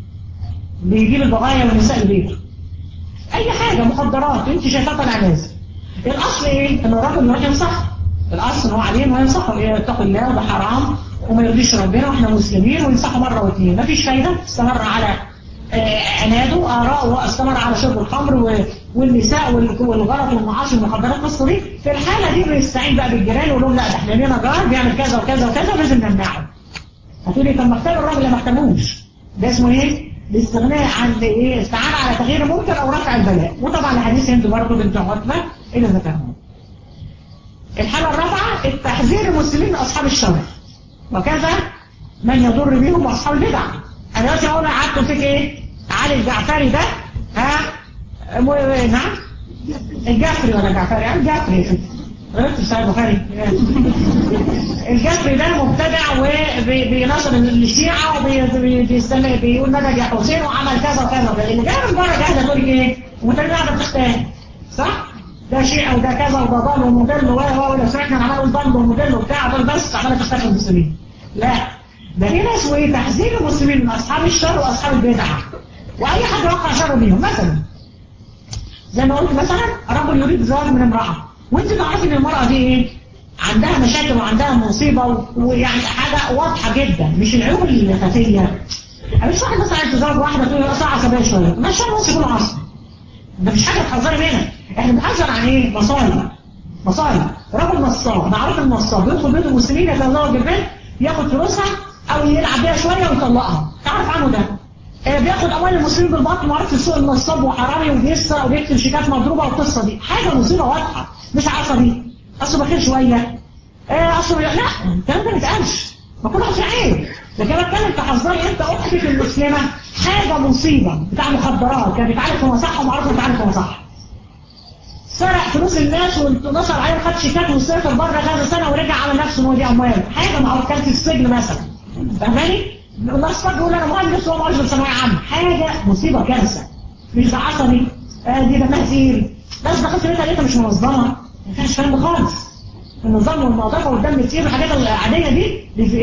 بيجيب البغايا والنساء لبيته اي حاجه مخدرات انت شايفاها طالعه نازل الاصل ايه ان الراجل يروح ينصح الاصل ان هو عليه انه ينصحه يتقي الله وده حرام وما يرضيش ربنا واحنا مسلمين وينصحه مره واثنين مفيش فايده استمر على عناده آراء واستمر على شرب الخمر والنساء والغلط والمعاصي والمخدرات القصه دي في الحالة دي بيستعين بقى بالجيران ويقول لهم لا ده احنا لينا جار بيعمل كذا وكذا وكذا ولازم نمنعه هتقولي طب ما اختار الراجل ما اختاروش ده اسمه ايه؟ الاستغناء عن ايه؟ الاستعانة على تغيير المنكر او رفع البلاء وطبعا الحديث هند برضه بنت عتبة الى ذكرهم الحالة الرابعة التحذير المسلمين من اصحاب الشر وكذا من يضر بهم واصحاب البدع انا دلوقتي اقول قعدت فيك ايه علي الجعفري ده ها مو نعم الجعفري ولا جعفري الجعفري غلطت في البخاري الجعفري ده مبتدع وبينصر الشيعة وبيستمع بيقول مدد يا حسين وعمل كذا وكذا اللي جاي من بره جاهزه تقول ايه وانت قاعده بتختار صح ده شيعة وده كذا وده ضل وموديل و و ولا سمعنا عمال ضل وموديل وبتاع دول بس عماله تختار المسلمين لا ده هنا اسمه ايه تحذير المسلمين من اصحاب الشر واصحاب البدع واي حد وقع شر بيهم مثلا زي ما قلت مثلا رجل يريد الزواج من امراه وانت تعرفي ان المراه دي ايه عندها مشاكل وعندها مصيبه ويعني حاجه واضحه جدا مش العيوب الخفيه مش واحد مثلا عايز تزوج واحده تقول له صح عصبيه شويه ما الشر نص يكون عصبي ده مش حاجه تحذري منها احنا بنحذر عن ايه مصايب مصايب رجل نصاب معروف النصاب يدخل بيت المسلمين يتزوج البنت ياخد فلوسها او يلعب بيها شويه ويطلقها تعرف عنه ده آه بياخد اموال المسلمين بالباطل وعارف في السوق النصاب وحرامي وبيسرق وبيكتب شيكات مضروبه والقصه دي حاجه مصيبه واضحه مش عصبي اصله بخير شويه آه اصله لا الكلام ده ما يتقالش ما كل واحد عيب لكن انا بتكلم تحذري انت اختك المسلمه حاجه مصيبه بتاع مخدرات كان بيتعالج في مصحه ومعروف بيتعالج في مصحه سرق فلوس الناس ونصر عليه خد شيكات وسافر بره كذا سنه ورجع على نفسه ودي اموال حاجه معروف كانت في السجن مثلا فاهماني؟ الناس يقول انا مهندس وهو مهندس ثانويه عامه حاجه مصيبه كارثه مش ده عصبي آه دي دمها تقيل بس دخلت بيتها لقيتها مش منظمه ما فيهاش كلام خالص النظام والنظافه والدم كتير الحاجات العاديه دي دي في ايه؟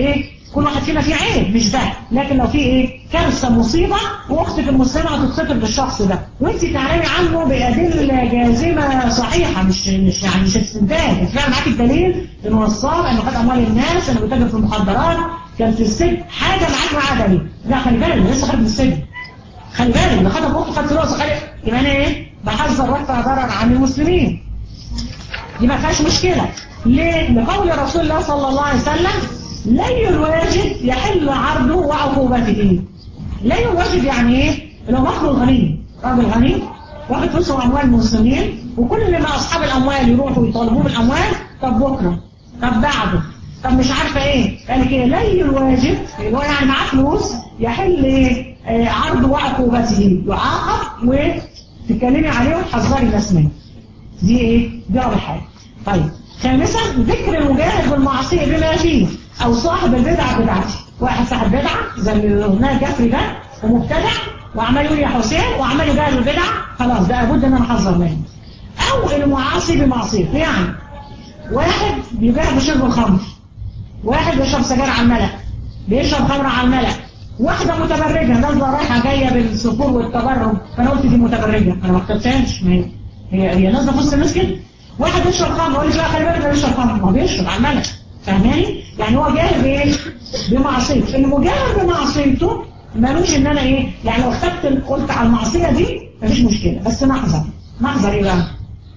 كل واحد فينا فيه عيب مش ده لكن لو في ايه كارثه مصيبه واختك المسلمه هتتخطب بالشخص ده وانت تعلمي عنه بادله جازمه صحيحه مش مش يعني مش استنتاج انت فعلا معاكي الدليل انه نصاب انه خد اموال الناس انه بيتاجر في المخدرات كان في السجن حاجه معاك معاه دليل لا خلي بالك لسه خارج من السجن خلي بالك ده خد اخته خد فلوس خلي يبقى انا ايه بحذر وادفع ضرر عن المسلمين دي ما فيهاش مشكله ليه؟ لقول رسول الله صلى الله عليه وسلم لي الواجب يحل عرضه وعقوبته لي الواجب يعني ايه؟ لو مخلو غني راجل غني واخد فلوسه واموال المسلمين وكل ما اصحاب الاموال يروحوا يطالبوه بالاموال طب بكره طب بعده طب مش عارفه ايه قال لك ايه لي الواجب اللي هو يعني معاه فلوس يحل ايه آه عرضه وعقوبته يعاقب وتتكلمي عليه وتحذري الناس منه دي ايه دي اول حاجه طيب خامسا ذكر المجاهد بالمعصيه بما فيه او صاحب البدعه بدعتي واحد صاحب بدعه زي اللي قلناه الجفري ده ومبتدع وعمال يقول يا حسين وعمال يجاهد بالبدعه خلاص ده لابد ان انا احذر منه او المعاصي بمعصيته يعني واحد بيجاهد بشرب الخمر واحد بيشرب سجاير على الملأ بيشرب خمر على الملأ واحدة متبرجة نازلة رايحة جاية بالسفور والتبرج فأنا قلت دي متبرجة أنا ما اكتبتهاش ما هي هي هي نازلة في وسط الناس كده واحد بيشرب خمر يقول لي لا خلي بالك ده بيشرب خمر ما هو بيشرب على الملأ فاهماني؟ يعني هو جاهد بايه؟ بمعصيته المجاهد بمعصيته مالوش ان انا ايه؟ يعني لو خدت قلت على المعصية دي مفيش مشكلة بس نحذر نحذر ايه بقى؟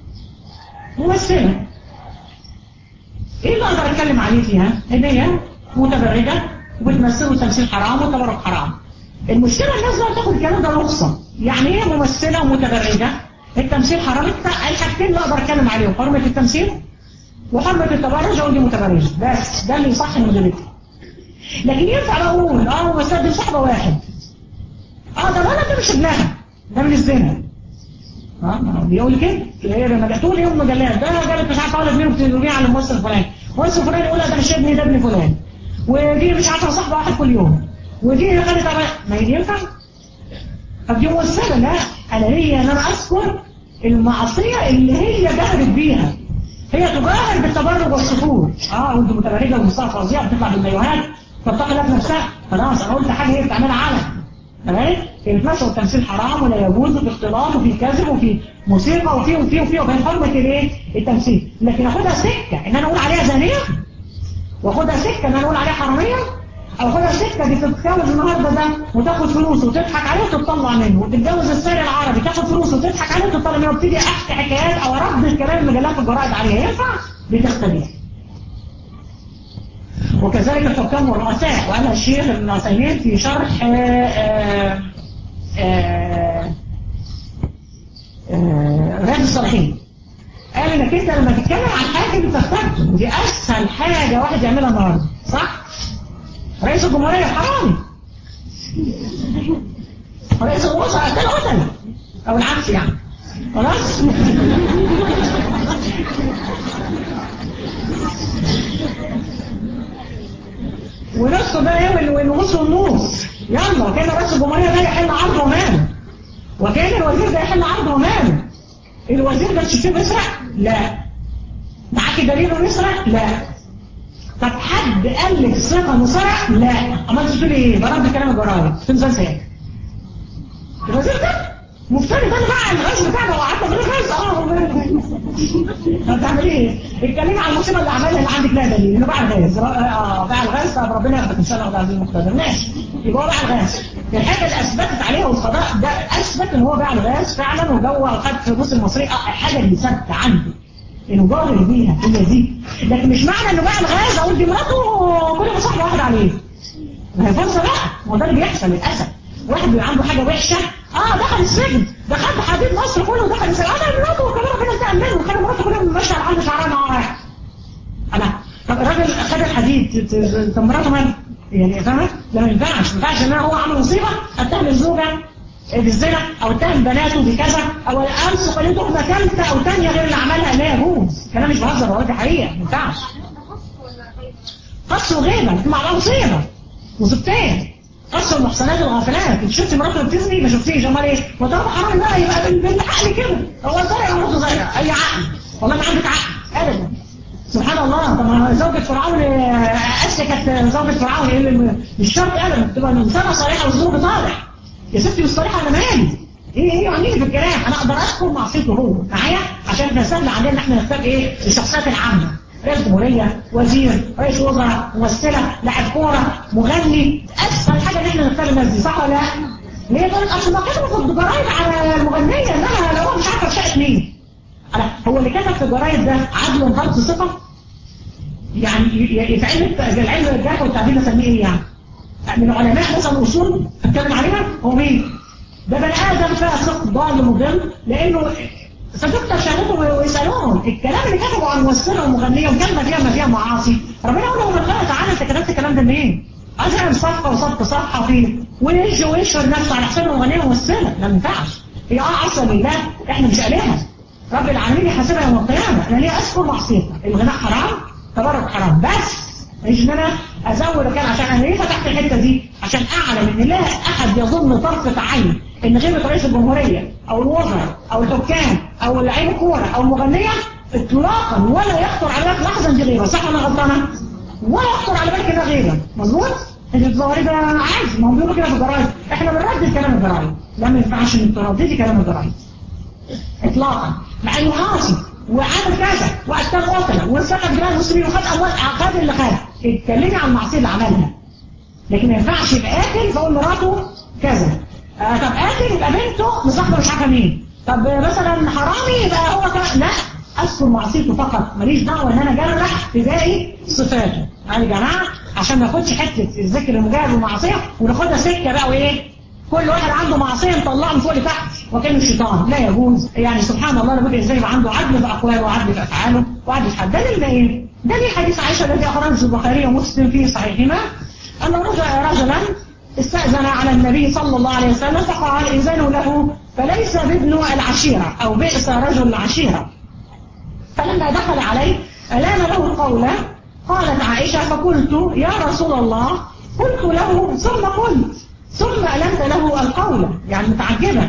ممثلة ايه اللي اقدر اتكلم عليه فيها؟ ان هي متبرجة وبتمثله تمثيل حرام وتبرج حرام المشكلة الناس بقى تاخد الكلام ده رخصة يعني ايه ممثلة ومتبرجة التمثيل حرام الحاجتين اللي اقدر اتكلم عليهم حرمة التمثيل وحرمة التبرج اقول دي متبرجة بس ده اللي يصح مديرتي لكن ينفع اقول اه ممثلة دي صاحبة واحد اه ده ولا ده مش ابنها ده من الزنا اه بيقول كده ايه لما تقول يوم مجلات ده قالت مش عارفه ولد مين بتدوريه على الممثل الفلاني الممثل الفلاني يقول ده مش ابني ده ابن فلان ودي مش عارفه صاحبه واحد كل يوم ودي خدت ما ينفع طب دي ممثله لا انا ليا ان انا اذكر المعصيه اللي هي جهرت بيها هي تجاهر بالتبرج والسفور اه وانت متبرجه ومستوى فظيع بتطلع بالمايوهات تتقي الله نفسها خلاص انا قلت حاجه هي بتعملها علن تمام الفشل والتمثيل حرام ولا يجوز وفي اختلاط وفي كذب وفي موسيقى وفي وفي وفي وبين حرمه الايه التمثيل لكن اخدها سكه ان انا اقول عليها زانيه واخدها سكه ان انا اقول عليها حراميه او اخدها سكه دي تتجوز النهارده ده وتاخد فلوس وتضحك عليه وتطلع منه وتتجوز الساري العربي تاخد فلوس وتضحك عليه وتطلع منه وابتدي احكي حكايات او ارد الكلام المجلات الجرائد عليها ينفع بتختلف وكذلك الحكام والرؤساء وقالها الشيخ ابن عثيمين في شرح رياض الصالحين قال انك انت لما تتكلم عن حاجه بتختبته ودي اسهل حاجه واحد يعملها النهارده صح؟ رئيس الجمهوريه حرامي رئيس الوزراء قتل قتل او العكس يعني خلاص؟ ونص ده ايه والنص والنص يلا وكان رئيس الجمهوريه ده يحل عرضه وماله وكان الوزير ده يحل عرضه وماله الوزير ده تشوفيه بيسرق لا معاكي دليل انه يسرق لا طب حد قال لك الثقه انه سرق لا امال تقولي ايه برد كلام الجرايد في ميزان سياسي الوزير ده مفترض انا بقى الغاز بتاعنا وقعدت من الغاز اه طب تعمل ايه؟ اتكلمي على المصيبه اللي عملها اللي عندك لها دليل انه باع الغاز اه باع الغاز طب ربنا ياخدك ان شاء الله عز المقتدر ماشي يبقى هو باع الغاز الحاجه اللي اثبتت عليها والقضاء ده اثبت ان هو باع الغاز فعلا وجوه خد فلوس المصريه اه الحاجه اللي ثابته عندي انه جاهر بيها هي دي لكن مش معنى انه باع الغاز اقول دي مراته كل مصاحبه واحد عليه ما هي فرصه بقى هو ده اللي بيحصل للاسف واحد بيبقى عنده حاجه وحشه اه دخل السجن ده خد حديد مصر كله ودخل السجن انا مراته وكمان ربنا انتقم منه وخلى مراته كلها ماشيه على عنده شعرها مع واحد انا طب الراجل خد الحديد طب مراته مالها يعني فاهمه؟ لا ما ينفعش ما ينفعش ان هو عمل مصيبه اتهم الزوجه بالزنا او اتهم بناته بكذا او امسك عليه تهمه ثالثه او ثانيه غير اللي عملها اللي هي يجوز كلام مش بهزر هو دي حقيقه ما ينفعش قص وغيبه مع مصيبه وزبطين قص المحصنات الغافلات انت شفت مراته بتزني ما شفتيش امال ايه ما طالما حرام بقى يبقى بالعقل كده هو زرع مراته زرع اي عقل والله ما عندك عقل ابدا سبحان الله طب ما زوجة فرعون أسيا كانت زوجة فرعون إيه اللي مش شرط أبدا تبقى إنسانة صالحة وزوجة صالح يا ستي مش صالحة أنا مالي ايه ايه يعني في الكلام انا اقدر اذكر معصيته هو معايا عشان احنا سهل عندنا ان احنا نختار ايه الشخصيات العامه رئيس جمهوريه وزير رئيس وزراء ممثله لاعب كوره مغني اسهل حاجه ان احنا نختار الناس دي صح ولا لا؟ ليه دول اصل ما كتبوا في الجرايد على المغنيه انها لو هو مش عارفه شقه مين هو اللي كتب في الجرايد ده عدل وانضبط ثقه يعني في علم العلم الجرح والتعديل نسميه ايه يعني؟ من علماء مثلا اصول اتكلم عليها هو مين؟ ده بني ادم فاسق ضال مضل لانه ستكتب شهادتهم ويسالوهم الكلام اللي كتبوا عن ممثله ومغنيه وكلمه فيها ما فيها معاصي ربنا يقول لهم الله تعالى انت كتبت الكلام ده منين؟ عايز صفقه وصفقه صحفي ويجي ويشهر نفسه على حساب مغنيه وممثله لا ما ينفعش هي اه عصا لله احنا مش الهه رب العالمين يحاسبها يوم القيامه انا ليه اذكر معصيتها الغناء حرام تبرك حرام بس مش ان انا ازود كان عشان انا ليه فتحت الحته دي عشان اعلم ان لا احد يظن طرفه عين ان غيبه رئيس الجمهوريه او الوزراء او الحكام او لعيب الكوره او المغنيه اطلاقا ولا يخطر على بالك لحظه دي غيبه صح ولا غلطانه؟ ولا يخطر على بالك انها غيبه مظبوط؟ انت بتصوري ده عادي ما هم بيقولوا كده في الجرايد احنا بنردد كلام الجرايد لا ما ينفعش انك ترددي كلام الجرايد اطلاقا مع انه عاصي وعامل كذا وقتل قتله وسرق دماء المسلمين وخد اموال خد اللي خد اتكلمي عن المعصيه اللي عملها لكن ما ينفعش يبقى قاتل فاقول مراته كذا آه طب قاتل يبقى بنته مصاحبه مش عارفه مين طب مثلا حرامي يبقى هو كمان لا اذكر معصيته فقط ماليش دعوه ان انا اجرح في باقي صفاته يعني يا جماعه عشان ما ناخدش حته الذكر المجرد والمعصيه وناخدها سكه بقى وايه كل واحد عنده معصيه نطلعه من فوق لتحت وكانه الشيطان لا يجوز يعني سبحان الله لابد ازاي يبقى عنده عدل في اقواله وعدل في افعاله وعدل في حد دليل ايه؟ دليل حديث عائشه الذي اخرجه البخاري ومسلم في صحيحهما ان رجلا استأذن على النبي صلى الله عليه وسلم فقال إذنوا له فليس بابن العشيرة أو بئس رجل العشيرة فلما دخل عليه ألان له قولا قالت عائشة فقلت يا رسول الله قلت له ثم قلت ثم ألمت له القول يعني متعجبا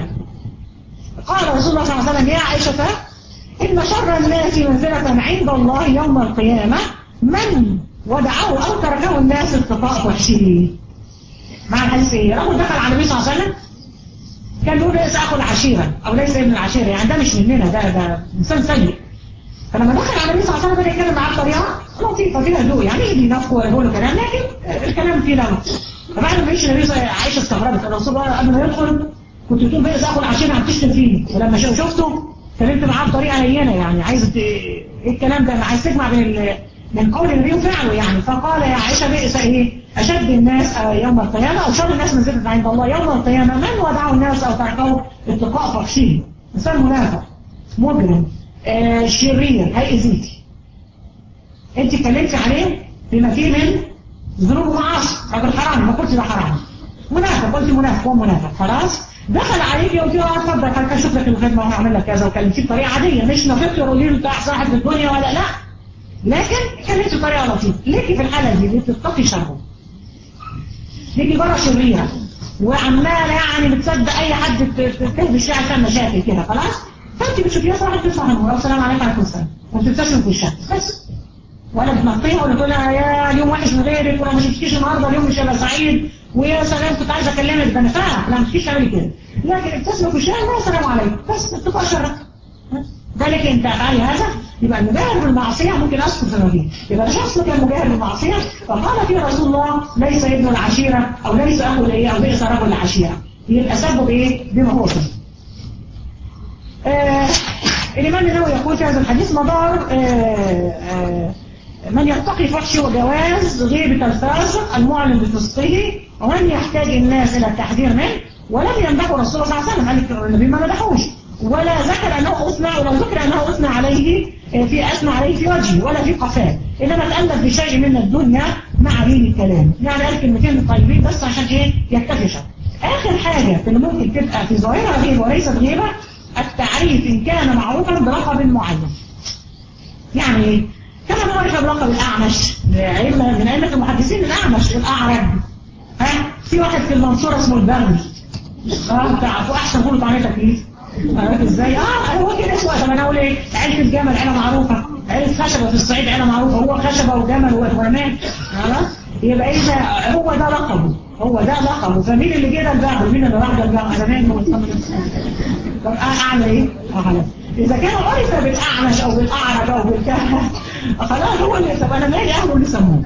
قال رسول الله صلى الله عليه وسلم يا عائشة إن شر الناس منزلة عند الله يوم القيامة من ودعه أو تركه الناس اتقاء وحشه مع الحديث ايه؟ رجل دخل على النبي صلى الله عليه وسلم كان بيقول ليس اخو العشيره او ليس ابن العشيره يعني ده مش مننا ده ده انسان سيء فلما دخل على النبي صلى الله عليه وسلم بدا يتكلم معاه بطريقه لطيفه فيها هدوء يعني يجي ينافقه ويقول له كلام لكن الكلام فيه لمس فبعد ما يمشي النبي عائشه استغربت انا رسول الله قبل ما يدخل كنت بتقول بئس اخو العشيره عم تشتم فيه ولما شفته اتكلمت معاه بطريقه هينه يعني عايز ايه الكلام ده عايز تجمع بين من قول النبي وفعله يعني فقال يا عائشه بئس ايه أشد الناس يوم القيامة أو شر الناس منزلة عند الله يوم القيامة من ودعوا الناس أو تركوا اتقاء فخشيه إنسان منافق مجرم آه شرير هيأذيكي أنت اتكلمتي عليه بما فيه من ذنوب ومعاصي راجل حرام ما قلت ده حرام منافق قلت منافق هو منافق خلاص دخل عليك قلت له اتفضل هل اشوف لك الخدمه وهعمل لك كذا وكلمتيه بطريقه عاديه مش نفقت وقولي له انت احسن واحد في الدنيا ولا لا لكن كلمتي بطريقه لطيفه ليكي في الحاله دي بتتقي شره تيجي بره شريرة وعمالة يعني بتصدق أي حد تهبش فيها عشان مشاكل كده خلاص فأنت بتشوفيها صراحة بتدفع النور السلام عليكم عليكم السلام وبتبتسم في وشها بس ولا بتنطيها ولا تقول لها يا اليوم وحش من غيرك ولا ما شفتكيش النهارده اليوم مش هيبقى سعيد ويا سلام كنت عايزه اكلمك ده انا فاهم لا ما تجيش تعملي كده لكن ابتسم في وشها لا السلام عليكم بس اتقى شرك ذلك انت افعلي هذا يبقى المجاهر بالمعصية ممكن أسكت في المدينة يبقى الشخص كان مجاهر بالمعصية فقال فيه رسول الله ليس ابن العشيرة أو ليس أخو الإيه أو ليس رجل العشيرة يبقى سبب إيه بما هو فيه آه الإمام النووي يقول في هذا الحديث مدار آه آه من يتقي فحش وجواز غيبة الفاسق المعلن بفسقه ومن يحتاج الناس إلى التحذير منه ولم يمدحه الرسول صلى الله عليه وسلم قال النبي ما مدحوش ولا ذكر أنه أثنى ولا ذكر أنه أثنى عليه في أثنى عليه في وجهه ولا في قفاه إنما تألف بشيء من الدنيا مع رين الكلام يعني قال كلمتين طيبين بس عشان إيه يكتفي آخر حاجة اللي ممكن تبقى في ظاهرها غيبة وليست غيبة التعريف إن كان معروفا بلقب معين يعني كما نعرف بلقب الأعمش من أئمة المحدثين الأعمش الأعرج ها في واحد في المنصورة اسمه البغل اه تعرفوا أحسن كله طعمية تكليف عرفت ازاي؟ اه هو كده اسمه طب انا اقول ايه؟ عيلة الجمل عيلة معروفة عيلة خشبة في الصعيد عيلة معروفة هو خشبة وجمل وحرمان خلاص يبقى إذا هو ده لقبه هو ده لقبه فمين اللي جه ده البعض مين اللي راح ده البعض أنا مين هو طب أعمل إيه؟ خلاص إذا كان عرف بالأعمش أو بالأعرج أو بالكهنة خلاص هو اللي طب أنا مالي أهله اللي سموه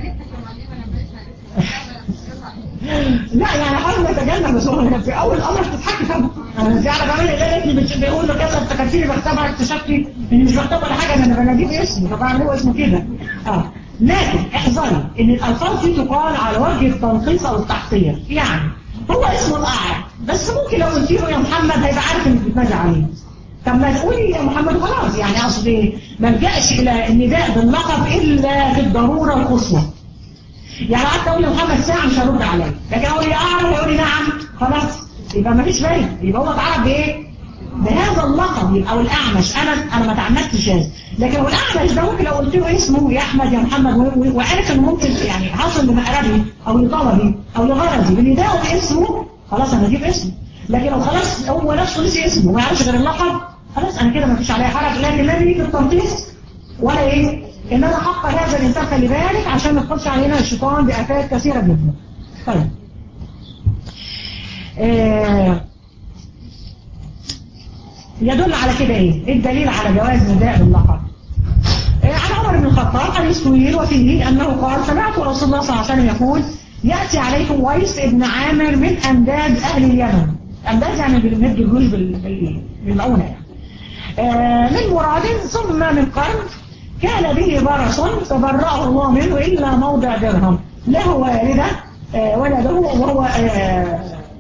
لا يعني حاول نتجنب بس هو في اول الامر بتضحكي فاهم انا زي على بعمل ايه ابني بيقول له كذا افتكرتيني بكتبها اكتشفتي اني مش بكتب ولا حاجه انا بناديه باسمه طبعا هو اسمه كده اه لكن احذري ان الالفاظ دي تقال على وجه التنقيص او التحقير يعني هو اسمه الاعرج بس ممكن لو قلت له يا محمد هيبقى عارف انك بتنادي عليه طب ما تقولي يا محمد خلاص يعني اقصد ايه ما لجاش الى النداء باللقب الا في الضروره القصوى يعني قعدت اقول لمحمد ساعه مش هرد عليه لكن اقول لي اعرف يقول لي نعم خلاص يبقى ما فيش فايده يبقى هو اتعرف بايه بهذا اللقب او الاعمش انا انا ما تعمدتش هذا لكن لو الاعمش ده ممكن لو قلت له اسمه يا احمد يا محمد وعرف انه ممكن يعني حصل لمقربي او لطلبي او لغرضي بنداءه باسمه خلاص انا اجيب اسمه لكن لو خلاص هو نفسه نسي اسمه وما يعرفش غير اللقب خلاص انا كده ما فيش عليه حرج لكن لا يجي التنقيص ولا ايه ان انا حق هذا الانسان خلي بالك عشان ما تدخلش علينا الشيطان بافات كثيره جدا طيب آه يدل على كده ايه ايه الدليل على جواز نداء باللقب آه عن عمر بن الخطاب حديث طويل وفيه انه قال سمعت رسول الله صلى الله عليه وسلم يقول ياتي عليكم ويس ابن عامر من امداد اهل اليمن امداد يعني بالمد الجوز بالمؤونه يعني آه من مراد ثم من قرن كان به برص فبرأه الله منه إلا موضع درهم له والدة آه ولده وهو آه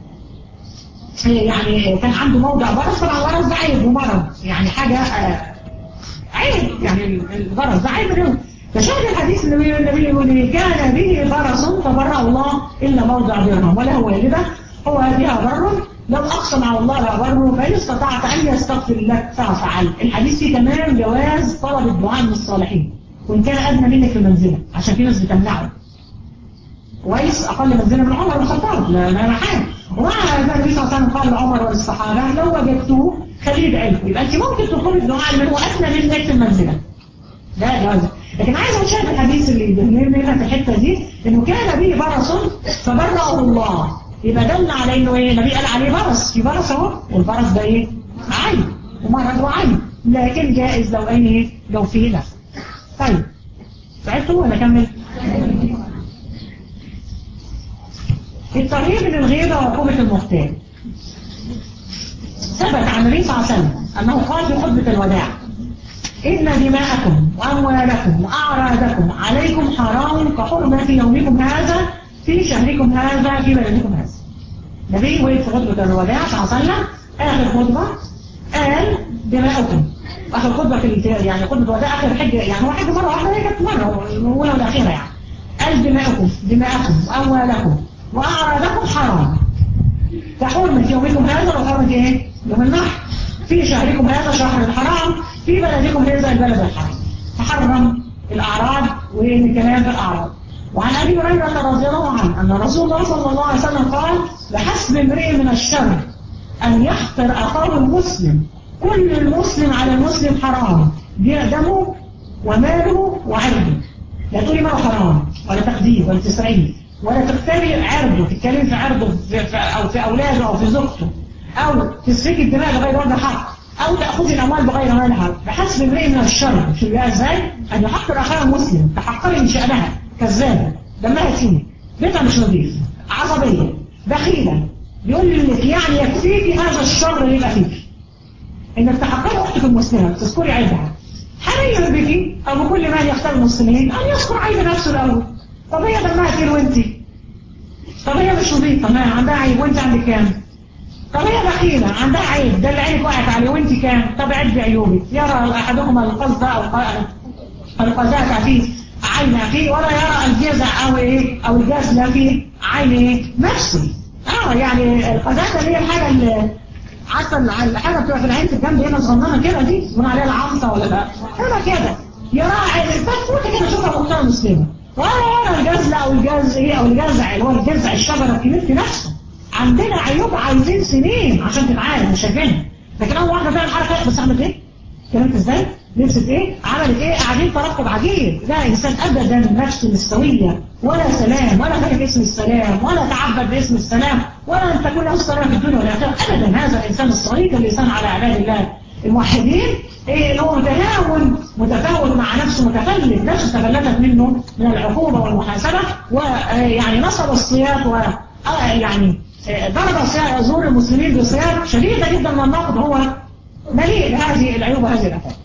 يعني كان عنده موضع برص طبعا البرص ده عيب ومرض يعني حاجة آه عيب يعني البرص ده عيب اليوم فشاهد الحديث النبي النبي يقول كان به برص فبرأه الله إلا موضع درهم وله والدة هو بها بر لو أقسم على الله لا بره فإن استطعت أن يستغفر لك فافعل الحديث فيه كمان جواز طلب الدعاء من الصالحين وإن كان أدنى منك في المنزلة عشان في ناس بتمنعه كويس أقل منزلة من عمر بن الخطاب لا لا حاجة ومع النبي صلى الله عليه وسلم قال لعمر وللصحابة لو وجدتوه خليه يدعي لكم يبقى أنت ممكن تطلبي الدعاء من هو أدنى منك في المنزلة ده جواز لكن عايز أشاهد الحديث اللي بيهمنا في الحتة دي إنه كان به برص فبرأه الله يبقى دل على انه ايه النبي قال عليه برص في برص اهو والبرص ده ايه عين ومرض وعين لكن جائز لو اين ايه لو فيه نفس طيب سعدتوا ولا كمل الترهيب من الغيبة وعقوبة المختار ثبت عن النبي صلى الله عليه وسلم انه قال في خطبة الوداع إن دماءكم وأموالكم وأعراضكم عليكم حرام كحرمة يومكم هذا في شهركم هذا في بلدكم هذا النبي وقف في خطبة الوداع صلى الله عليه وسلم آخر خطبة قال دماؤكم آخر خطبة في يعني خطبة الوداع آخر حجة يعني هو حجة مرة واحدة هي كانت مرة الأولى والأخيرة يعني قال دماؤكم دماءكم وأموالكم وأعراضكم حرام كحرمة يومكم هذا وحرمة إيه؟ يوم النحر في شهركم هذا شهر الحرام في بلدكم هذا البلد الحرام تحرم الأعراض والكلام في الأعراض وعن أبي هريرة رضي الله عنه أن رسول الله صلى الله عليه وسلم قال لحسب امرئ من الشر أن يحقر أخاه المسلم كل المسلم على المسلم حرام دمه وماله وعرضه لا تقولي ما حرام ولا تقدير ولا تسعيد ولا تختاري عرضه تتكلمي في عرضه في في أو في أولاده أو في زوجته أو تسفكي الدماء بغير وجه حق أو تأخذي الأموال بغير مالها بحسب امرئ من الشر شو بقى إزاي؟ أن يحقر أخاه المسلم تحقري من شأنها كذابة دمها تيني بيتها مش نظيف عصبية بخيلة بيقول لك يعني يكفيك هذا الشر اللي يبقى فيك انك تحقري اختك المسلمة تذكري عيبها حريا بك او بكل ما يختار المسلمين ان يذكر عيب نفسه الاول طب هي دمها تين وانت طب هي مش نظيفة ما عندها عيب وانت عندك كام طب هي بخيلة عندها عيب ده اللي عينك وقعت عليه وانت كام طب عد عيوبك يرى احدهما القصد او القذاة فيه عين فيه ولا يرى الجزع او ايه او الجزلة في عين ايه نفسه اه يعني القذاة اللي هي الحاجة اللي عارفه الحاجة بتبقى في العين في الجنب هنا صغننه كده دي بنقول عليها العمصة ولا لا هنا كده يراعي الفتفوت كده شوفها مختارة مسلمة ولا يرى الجزلة او الجز ايه او الجزع اللي هو الجزع الشجرة الكبير في نفسه عندنا عيوب عايزين سنين عشان تتعالج مش شايفينها لكن اول واحدة فيها الحركة بس عملت ايه فهمت ازاي؟ لبست ايه؟ عملت ايه؟ قاعدين ترقب عجيب لا انسان ابدا نفسه مستويه ولا سلام ولا فاهم اسم السلام ولا تعبد باسم السلام ولا ان تكون له السلام في الدنيا والاخره ابدا هذا الانسان الصغير اللسان على عباد الله الموحدين ايه اللي هو متهاون متفاول مع نفسه متفلت نفسه تفلتت منه من العقوبه والمحاسبه ويعني نصب الصياط و يعني ضرب زور المسلمين بصياغ شديدة جدا من النقد هو مليء بهذه العيوب وهذه الأفعال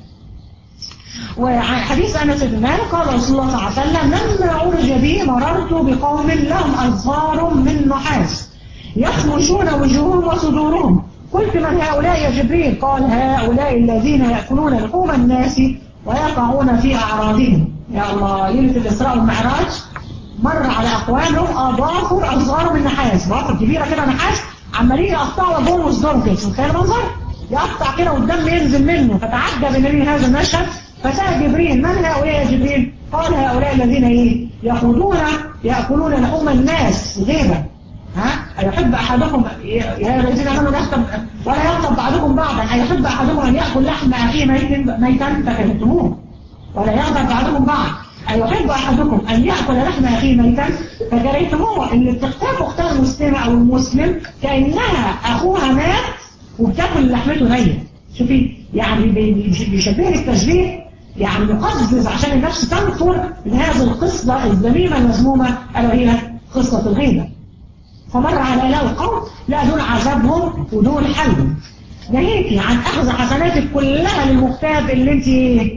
وعن حديث أنس بن مالك قال رسول الله صلى الله عليه وسلم لما عرج بي مررت بقوم لهم أظفار من نحاس يخمشون وجوههم وصدورهم قلت من هؤلاء يا جبريل قال هؤلاء الذين يأكلون لحوم الناس ويقعون في أعراضهم يا الله ليلة الإسراء والمعراج مر على أقوامهم أضافوا أصغار من نحاس ضافر كبيرة كده نحاس عمالين يقطعوا وجوه وصدورهم كده شوف تخيل المنظر يقطع كده والدم ينزل منه فتعجب النبي هذا المشهد فسأل جبريل من هؤلاء يا جبريل قال هؤلاء الذين ايه يأخذون يأكلون لحوم الناس غيبة ها أيحب أحدكم يا الذين آمنوا يخطب ولا يخطب بعضكم بعضا أيحب أحدكم أن يأكل لحم أخيه ميتا فكرهتموه ولا يغضب بعضكم بعض أيحب أحدكم أن يأكل لحم أخيه ميتا فكرهتموه اللي بتختار أختها المسلمة أو المسلم كأنها أخوها مات وبتاكل لحمته نية شوفي يعني بيشبه التشبيه يعني مقزز عشان النفس تنفر من هذه القصة الذميمة المذمومة ألا وهي قصة الغيبة فمر على هؤلاء القوم لا دول عذابهم ودول حلهم ناهيكي عن أخذ حسناتك كلها للمكتاب اللي انت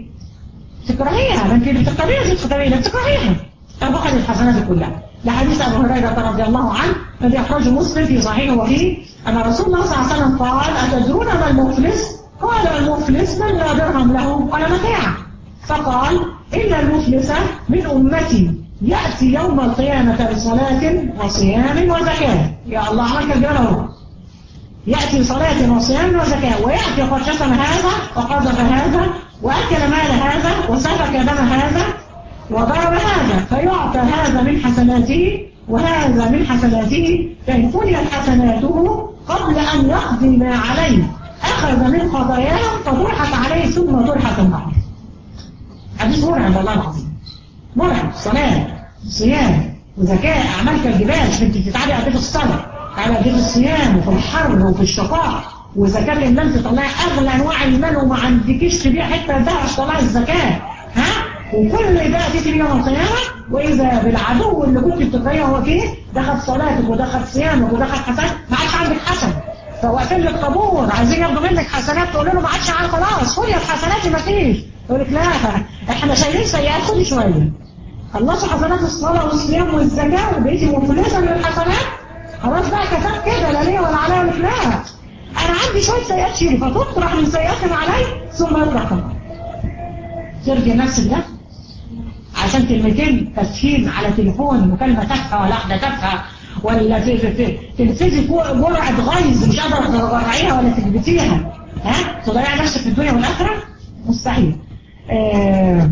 تكرهيها ما انت اللي بتكرهيها دي تكرهيها بتكرهيها طب أخذ الحسنات كلها لحديث أبو هريرة رضي الله عنه الذي أخرجه مسلم في صحيحه وفيه أن رسول الله صلى الله عليه وسلم قال أتدرون ما المفلس؟ قال المفلس من لا درهم له ولا متاع فقال إن المفلس من أمتي يأتي يوم القيامة بصلاة وصيام وزكاة يا الله عملك الجنة يأتي صلاة وصيام وزكاة ويأتي قد شتم هذا وقذف هذا وأكل مال هذا وسفك دم هذا وضرب هذا فيعطى هذا من حسناته وهذا من حسناته فإن فنيت حسناته قبل أن يقضي ما عليه أخذ من قضاياهم فطرحت عليه ثم طرحت النار حديث مرعب والله العظيم مرعب صلاة صيام وزكاة أعمال كالجبال انت بتتعبي قد في الصلاة على قد الصيام وفي الحر وفي الشقاء وزكاة ان لم تطلعي أغلى أنواع المال وما عندكيش تبيع حتة ده عشان تطلعي الزكاة ها وكل ده تيجي يوم القيامة وإذا بالعدو اللي كنت بتقريه هو فيه دخل صلاتك ودخل صيامك ودخل حسنات ما عادش عندك حسن فوقفين لك طابور عايزين ياخدوا منك حسنات تقول له ما عادش عندك خلاص خدي حسناتي ما فيش يقول لك لا احنا شايلين سيئات خدي شويه خلصوا حسنات الصلاه والصيام والزكاه وبقيتي مفلسه من الحسنات خلاص بقى كفاك كده لا ليه ولا عليا ولا لا انا عندي شويه سيئات شيلي فتطرح من سيئاتهم علي ثم يطرح ترجع نفسك ده عشان كلمتين تسهيل على تليفون مكالمة تافهة ولا واحدة تافهة ولا تنفذي جرعة غيظ مش قادرة ترفعيها ولا تثبتيها ها تضيع نفسك في الدنيا والآخرة مستحيل آه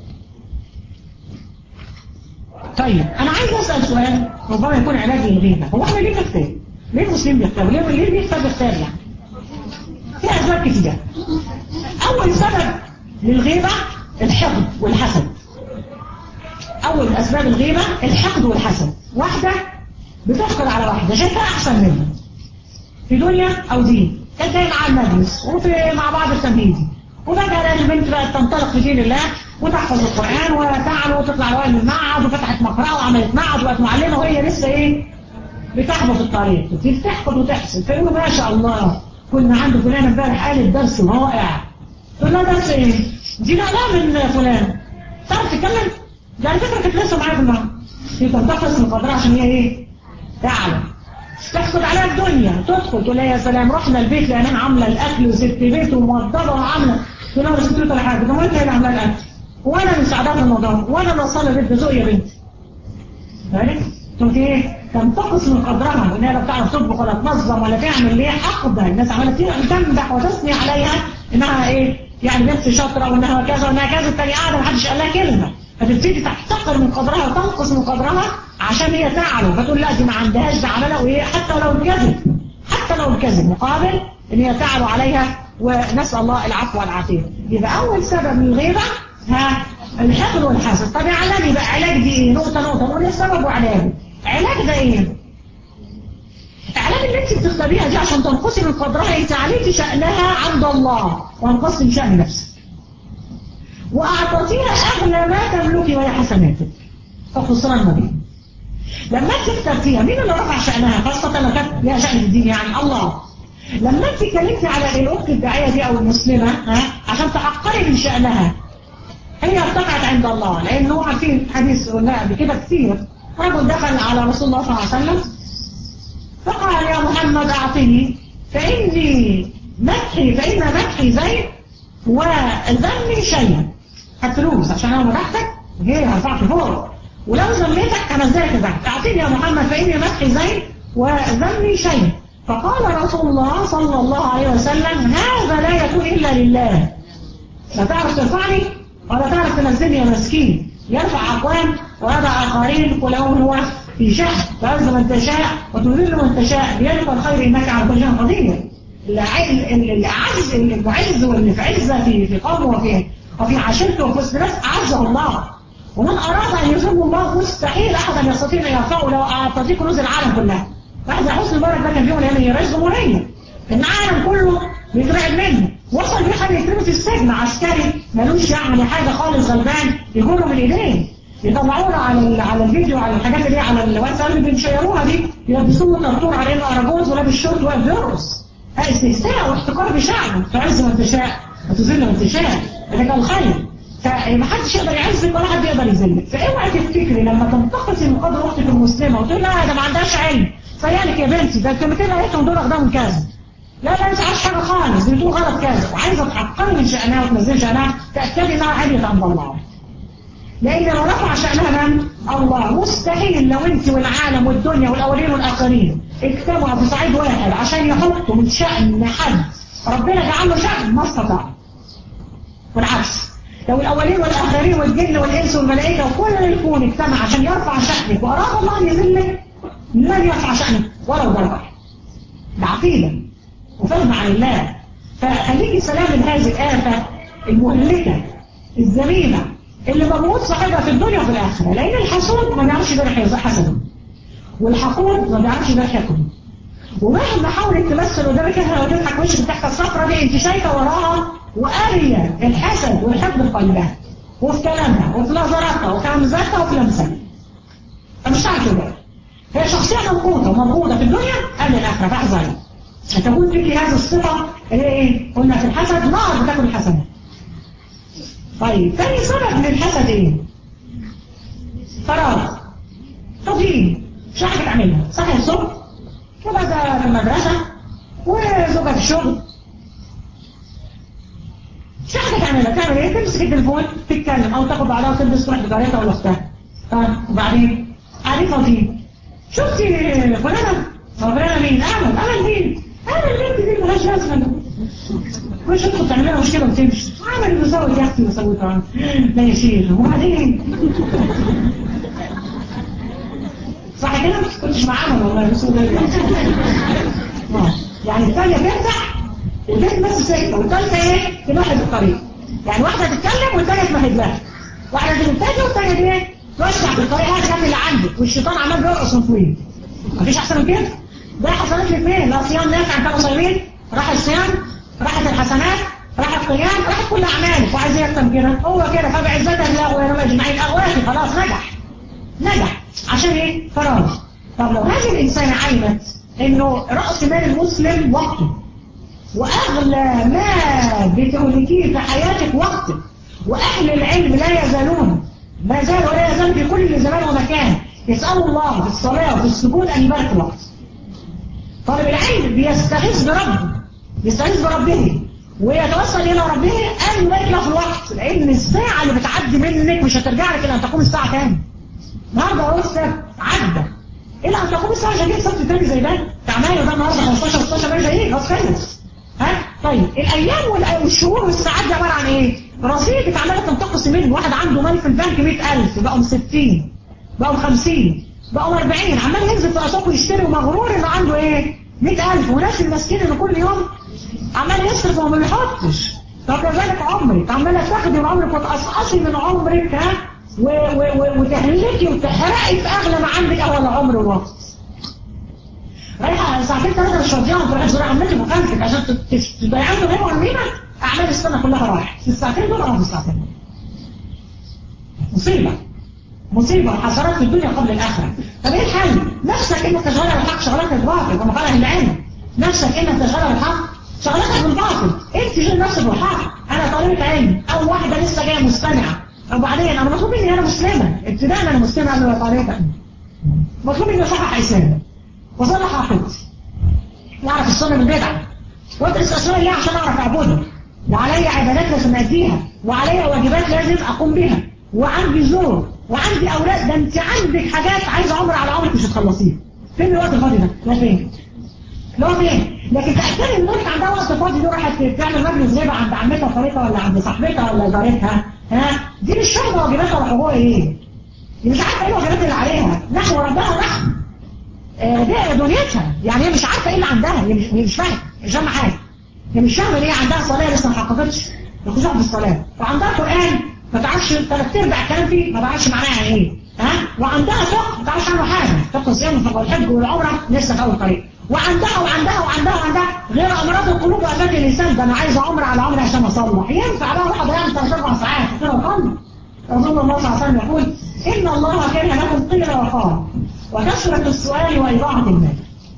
طيب أنا عايز أسأل سؤال ربما يكون علاج للغيبة هو احنا ليه بنختار؟ ليه المسلم بيختار؟ ليه ليه بيختار بيختار يعني؟ في أسباب كتيرة أول سبب للغيبة الحقد والحسد أول أسباب الغيبة الحقد والحسد واحدة بتحقد على واحدة شايفها أحسن منها في دنيا أو دين كانت هي مع المجلس وفي مع بعض التمهيدي وفجأة البنت بقت تنطلق في دين الله وتحفظ القرآن وتعلو وتطلع الأوائل من المعهد وفتحت مقرأة وعملت معهد وبقت معلمة وهي لسه إيه بتحفظ الطريق تبتدي تحفظ وتحسن فيقولوا ما شاء الله كنا عند فلان امبارح قالت درس رائع تقول لها درس إيه؟ دي نقلها من فلان تعرف تتكلم؟ ده على فكرة كانت لسه معايا في المعهد هي تنتقص من قدرها عشان هي ايه تعلم تحقد عليها الدنيا تدخل تقول لها يا سلام رحنا البيت لقيناها عامله الاكل وست بيت وموضبه وعامله تقول لها ست بيت ولا حاجه ده انت اللي عامله الاكل وانا من سعدات الموضوع وانا اللي وصلنا البيت بذوق يا بنتي عرفت؟ تقول ايه تنتقص من قدرها وان هي لا بتعرف تطبخ ولا تنظم ولا تعمل ليه حقدها الناس عماله تمدح وتثني عليها انها ايه يعني بنت شاطره وانها كذا وانها كذا التانية قاعده محدش قال لها كلمه فتبتدي تحتقر من قدرها وتنقص من قدرها عشان هي تعلو فتقول لا دي ما عندهاش ده عملها وايه حتى لو الكذب حتى لو الكذب مقابل ان هي تعلو عليها ونسأل الله العفو والعافية يبقى أول سبب من الغيبة ها الحقد والحسد طب علاجي بقى علاج دي ايه نقطة نقطة نقول السبب وعلاجه علاج ده ايه علاج اللي انت بتختاريها دي عشان تنقصي من قدرها انت عليك شأنها عند الله وانقصي من شأن نفسك وأعطتيها أغلى ما تملكي وهي حسناتك فخسران مبين لما انت اخترتيها مين اللي رفع شأنها خاصة لما كانت لها شأن الدين يعني الله لما انت اتكلمتي على الاخت الداعية دي او المسلمة ها عشان تحقري من شأنها هي ارتفعت عند الله لانه عارفين حديث قلنا قبل كده كتير رجل دخل على رسول الله صلى الله عليه وسلم فقال يا محمد اعطني فاني مدحي فان مدحي زي وذمي شيئا هتفلوس عشان انا مدحتك جه هرفعك فوق ولو ذميتك انا ازاي تبعت اعطيني يا محمد فاني مدحي زي وذمي شيء فقال رسول الله صلى الله عليه وسلم هذا لا يكون الا لله لا تعرف ترفعني ولا تعرف تنزلني يا مسكين يرفع اقوام ويضع اخرين ولو هو في شأن تعز من تشاء وتذل من تشاء بيدك الخير انك على كل شيء قدير العز المعز واللي في عزه في في قومه وفي وفي عشيرته وفي وسط ناس اعزه الله ومن أراد أن يذل الله مستحيل أحد أن يستطيع أن يرفعه لو أعطيه كنوز العالم كلها واحد حسن مبارك ده كان فيهم لأن رئيس جمهورية العالم كله بيترعب منه وصل بيه حد يترمي في السجن عسكري ملوش يعني حاجة خالص غلبان يجوله من ايديه يطلعونا على على الفيديو على الحاجات اللي على الواتساب اللي بنشيروها دي يلبسوه طرطور عليه اراجوز ولابس شورت واقف بيرقص استهزاء واحتقار بشعبه تعز من تشاء وتذل من تشاء ده كان الخير فمحدش يقدر يعزك ولا حد يقدر يذلك فاوعي تفتكري لما تنتقصي من قدر اختك المسلمه وتقول لا ده ما عندهاش علم فيالك يا بنتي ده الكلمتين اللي قلتهم دول اخدهم كذا لا لا انت عايش حاجه خالص دي بتقول غلط كذا وعايزه تحققي من شانها وتنزلي شانها تاكدي انها عاليه عند الله لان لو رفع شانها من الله مستحيل لو انت والعالم والدنيا والاولين والاخرين اجتمعوا في صعيد واحد عشان يحطوا من شان حد ربنا جعل له شان ما استطاع والعكس لو الأولين والآخرين والجن والإنس والملائكة وكل الكون اجتمع عشان يرفع شأنك وأراد الله أن يذلك لن يرفع شأنك ولو ضربك ده عقيدة وفهم عن الله فخليكي سلام من هذه الآفة المهلكة الذميمة اللي مبعوث صاحبها في الدنيا وفي الآخرة لأن الحسود ما بيعرفش يبقى حسده والحقود ما بيعرفش يبقى حقده ومهما حاولت تمثل قدامك احنا وتضحك وشك الضحكه الصفرا دي انت شايفه وراها وقاريه الحسد والحقد في قلبها وفي كلامها وفي نظراتها وفي همزاتها وفي لمساتها فمش عارف كده هي شخصيه موجوده وموجوده في الدنيا قبل الاخره فاحذري هتكون فيك هذه الصفه اللي ايه؟ قلنا في الحسد نار بتاكل الحسنات طيب ثاني سبب للحسد ايه؟ فراغ تضييع مش حاجه تعملها صحي الصبح كده ده في المدرسة وزوجها في الشغل مش حاجة تعملها تعمل ايه تمسك التليفون تتكلم او تاخد بعضها وتلبس تروح لجارتها ولا اختها ها وبعدين قاعدين فاضيين شفتي فلانة هو فلانة مين؟ امل امل مين؟ امل البنت دي مالهاش لازمة مش تدخل تعملها مشكلة وتمشي عمل مسوي يا اختي وسويتها لا يا شيخ وبعدين صح كده؟ كنتش معاهم والله بس يعني الثانية تفتح والبيت بس سكتة والثالثة ايه؟ تمهد الطريق يعني واحدة تتكلم والثانية تمهد لها واحدة تتجه والثانية دي ايه؟ توسع بالطريق هذا كان اللي عندك والشيطان عمال بيرقص من فوقيه مفيش احسن من كده؟ ده حصلت لي فين؟ لا صيام نافع كانوا صايمين راح الصيام راحت الحسنات راح القيام راحت كل اعمالك وعايز يختم كده هو كده فبعزتها الله ويوم اجمعين اغواتي خلاص نجح نجح عشان ايه فراغ طب لو هذه الإنسانة علمت انه رأس مال المسلم وقته واغلى ما بتهلكيه في حياتك وقتك واهل العلم لا يزالون ما زال ولا يزال في كل زمان ومكان يسألوا الله في الصلاة وفي السجود أن يبارك الوقت طالب العلم بيستغيث بربه بيستغيث بربه ويتوسل إلى ربه أن يبارك له في الوقت لأن الساعة اللي بتعدي منك مش هترجع لك إلا أن تقوم الساعة تاني النهارده اهو السبت عدى الى ان تقوم الساعه عشان سبت تاني زي ده تعمله ده النهارده 15 16 مارس زي خلاص خلص ها طيب الايام والشهور والساعات دي عباره عن ايه؟ رصيدك عماله تنتقص منه واحد عنده مال في البنك 100000 بقوا 60 بقوا 50 بقوا 40 عمال ينزل في اسواق ويشتري ومغرور انه عنده ايه؟ 100000 وناس المسكين اللي كل يوم عمال يصرف وما بيحطش طب كذلك عمرك عمالة تاخدي من عمرك وتقصقصي من عمرك ها وتهلكي وتحرقي في اغلى ما عندك اول عمر ووقت رايحه ساعتين ثلاثه مش فاضيين تروحي تزوري عمتك وخالتك عشان تضيعوا غير وعميمه اعمال السنه كلها رايح في الساعتين دول او في الساعتين دول مصيبه مصيبه حسرات في الدنيا قبل الاخره طب ايه الحل؟ نفسك انك تشغلها بالحق شغلتك بالباطل كما قال اهل العلم نفسك انك تشغلها بالحق شغلتك بالباطل انت شغل نفسك بالحق انا طالبه علم او واحده لسه جايه مستمعه وبعدين انا مطلوب مني انا مسلمه ابتداء انا مسلمه قبل ما طالبه مطلوب مني اصحح اسلامي وصلح عقيدتي واعرف السنه من البدعه وادرس اسماء الله عشان اعرف اعبده وعلي عبادات لازم اديها وعلي واجبات لازم اقوم بها وعندي زور وعندي اولاد ده انت عندك حاجات عايزه عمر على عمرك مش هتخلصيها فين الوقت الفاضي ده؟ لا فين؟ لا فين؟ لكن تأثير ان انت عندها وقت فاضي دي راحت تعمل مجلس غيبه عند عمتها وخالتها ولا عند صاحبتها ولا جارتها ها دي مش فاهمه واجباتها وحقوقها ايه؟ دي مش عارفه ايه الواجبات اللي عليها نحو ربها نحو آه دي دنيتها يعني هي مش عارفه ايه اللي عندها هي مش, مش فاهمه مش فاهمه حاجه هي مش فاهمه ليه عندها صلاه لسه ما حققتش الخشوع في الصلاه وعندها قران ما تعرفش ثلاث ارباع الكلام فيه ما تعرفش معناها يعني ايه ها وعندها فقه ما تعرفش عنه حاجه فقه الصيام والحج والعمره لسه في اول طريق وعندها وعندها وعندها وعندها غير امراض القلوب وامراض اللسان ده انا عايز عمره على عمره عشان اصلح ينفع بقى واحد يعمل ثلاث اربع ساعات كده وقلب رسول الله صلى الله عليه وسلم يقول ان الله كان لكم قيل وقال وكثرة السؤال وإضاعة المال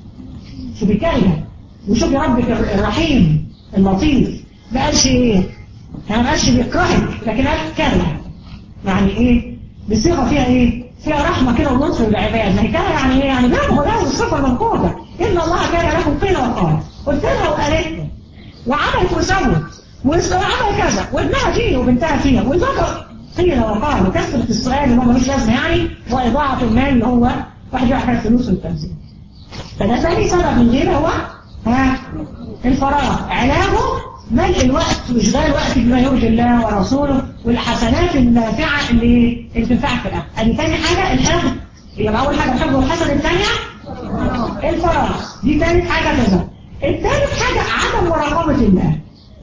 شوف بيتكلم وشوف يا ربك الرحيم اللطيف ما قالش ايه يعني ما قالش بيكرهك لكن قال كره يعني ايه بصيغه فيها ايه فيها رحمه كده ولطف للعباد ما هي كره يعني ايه يعني بيبغوا ده الصفه المنقوطه ان الله كان لكم قيل وقال قلت لها وقالت له وعملت وسوت وعمل كذا وابنها فيه وبنتها فيها وزوجها قيل وقال وكثرة السؤال اللي هو ملوش لازمه يعني واضاعه المال اللي هو واحد يحرق فلوس والتنزيل فده ثاني سبب من غير هو ها الفراغ علاجه ملء الوقت واشغال الوقت بما يرضي الله ورسوله والحسنات النافعه اللي اللي تنفعك في الاخر ادي ثاني حاجه الحفظ يبقى اول حاجه الحفظ والحسن الثانيه الفراغ دي ثالث حاجه كذا الثالث حاجه عدم مراقبه الله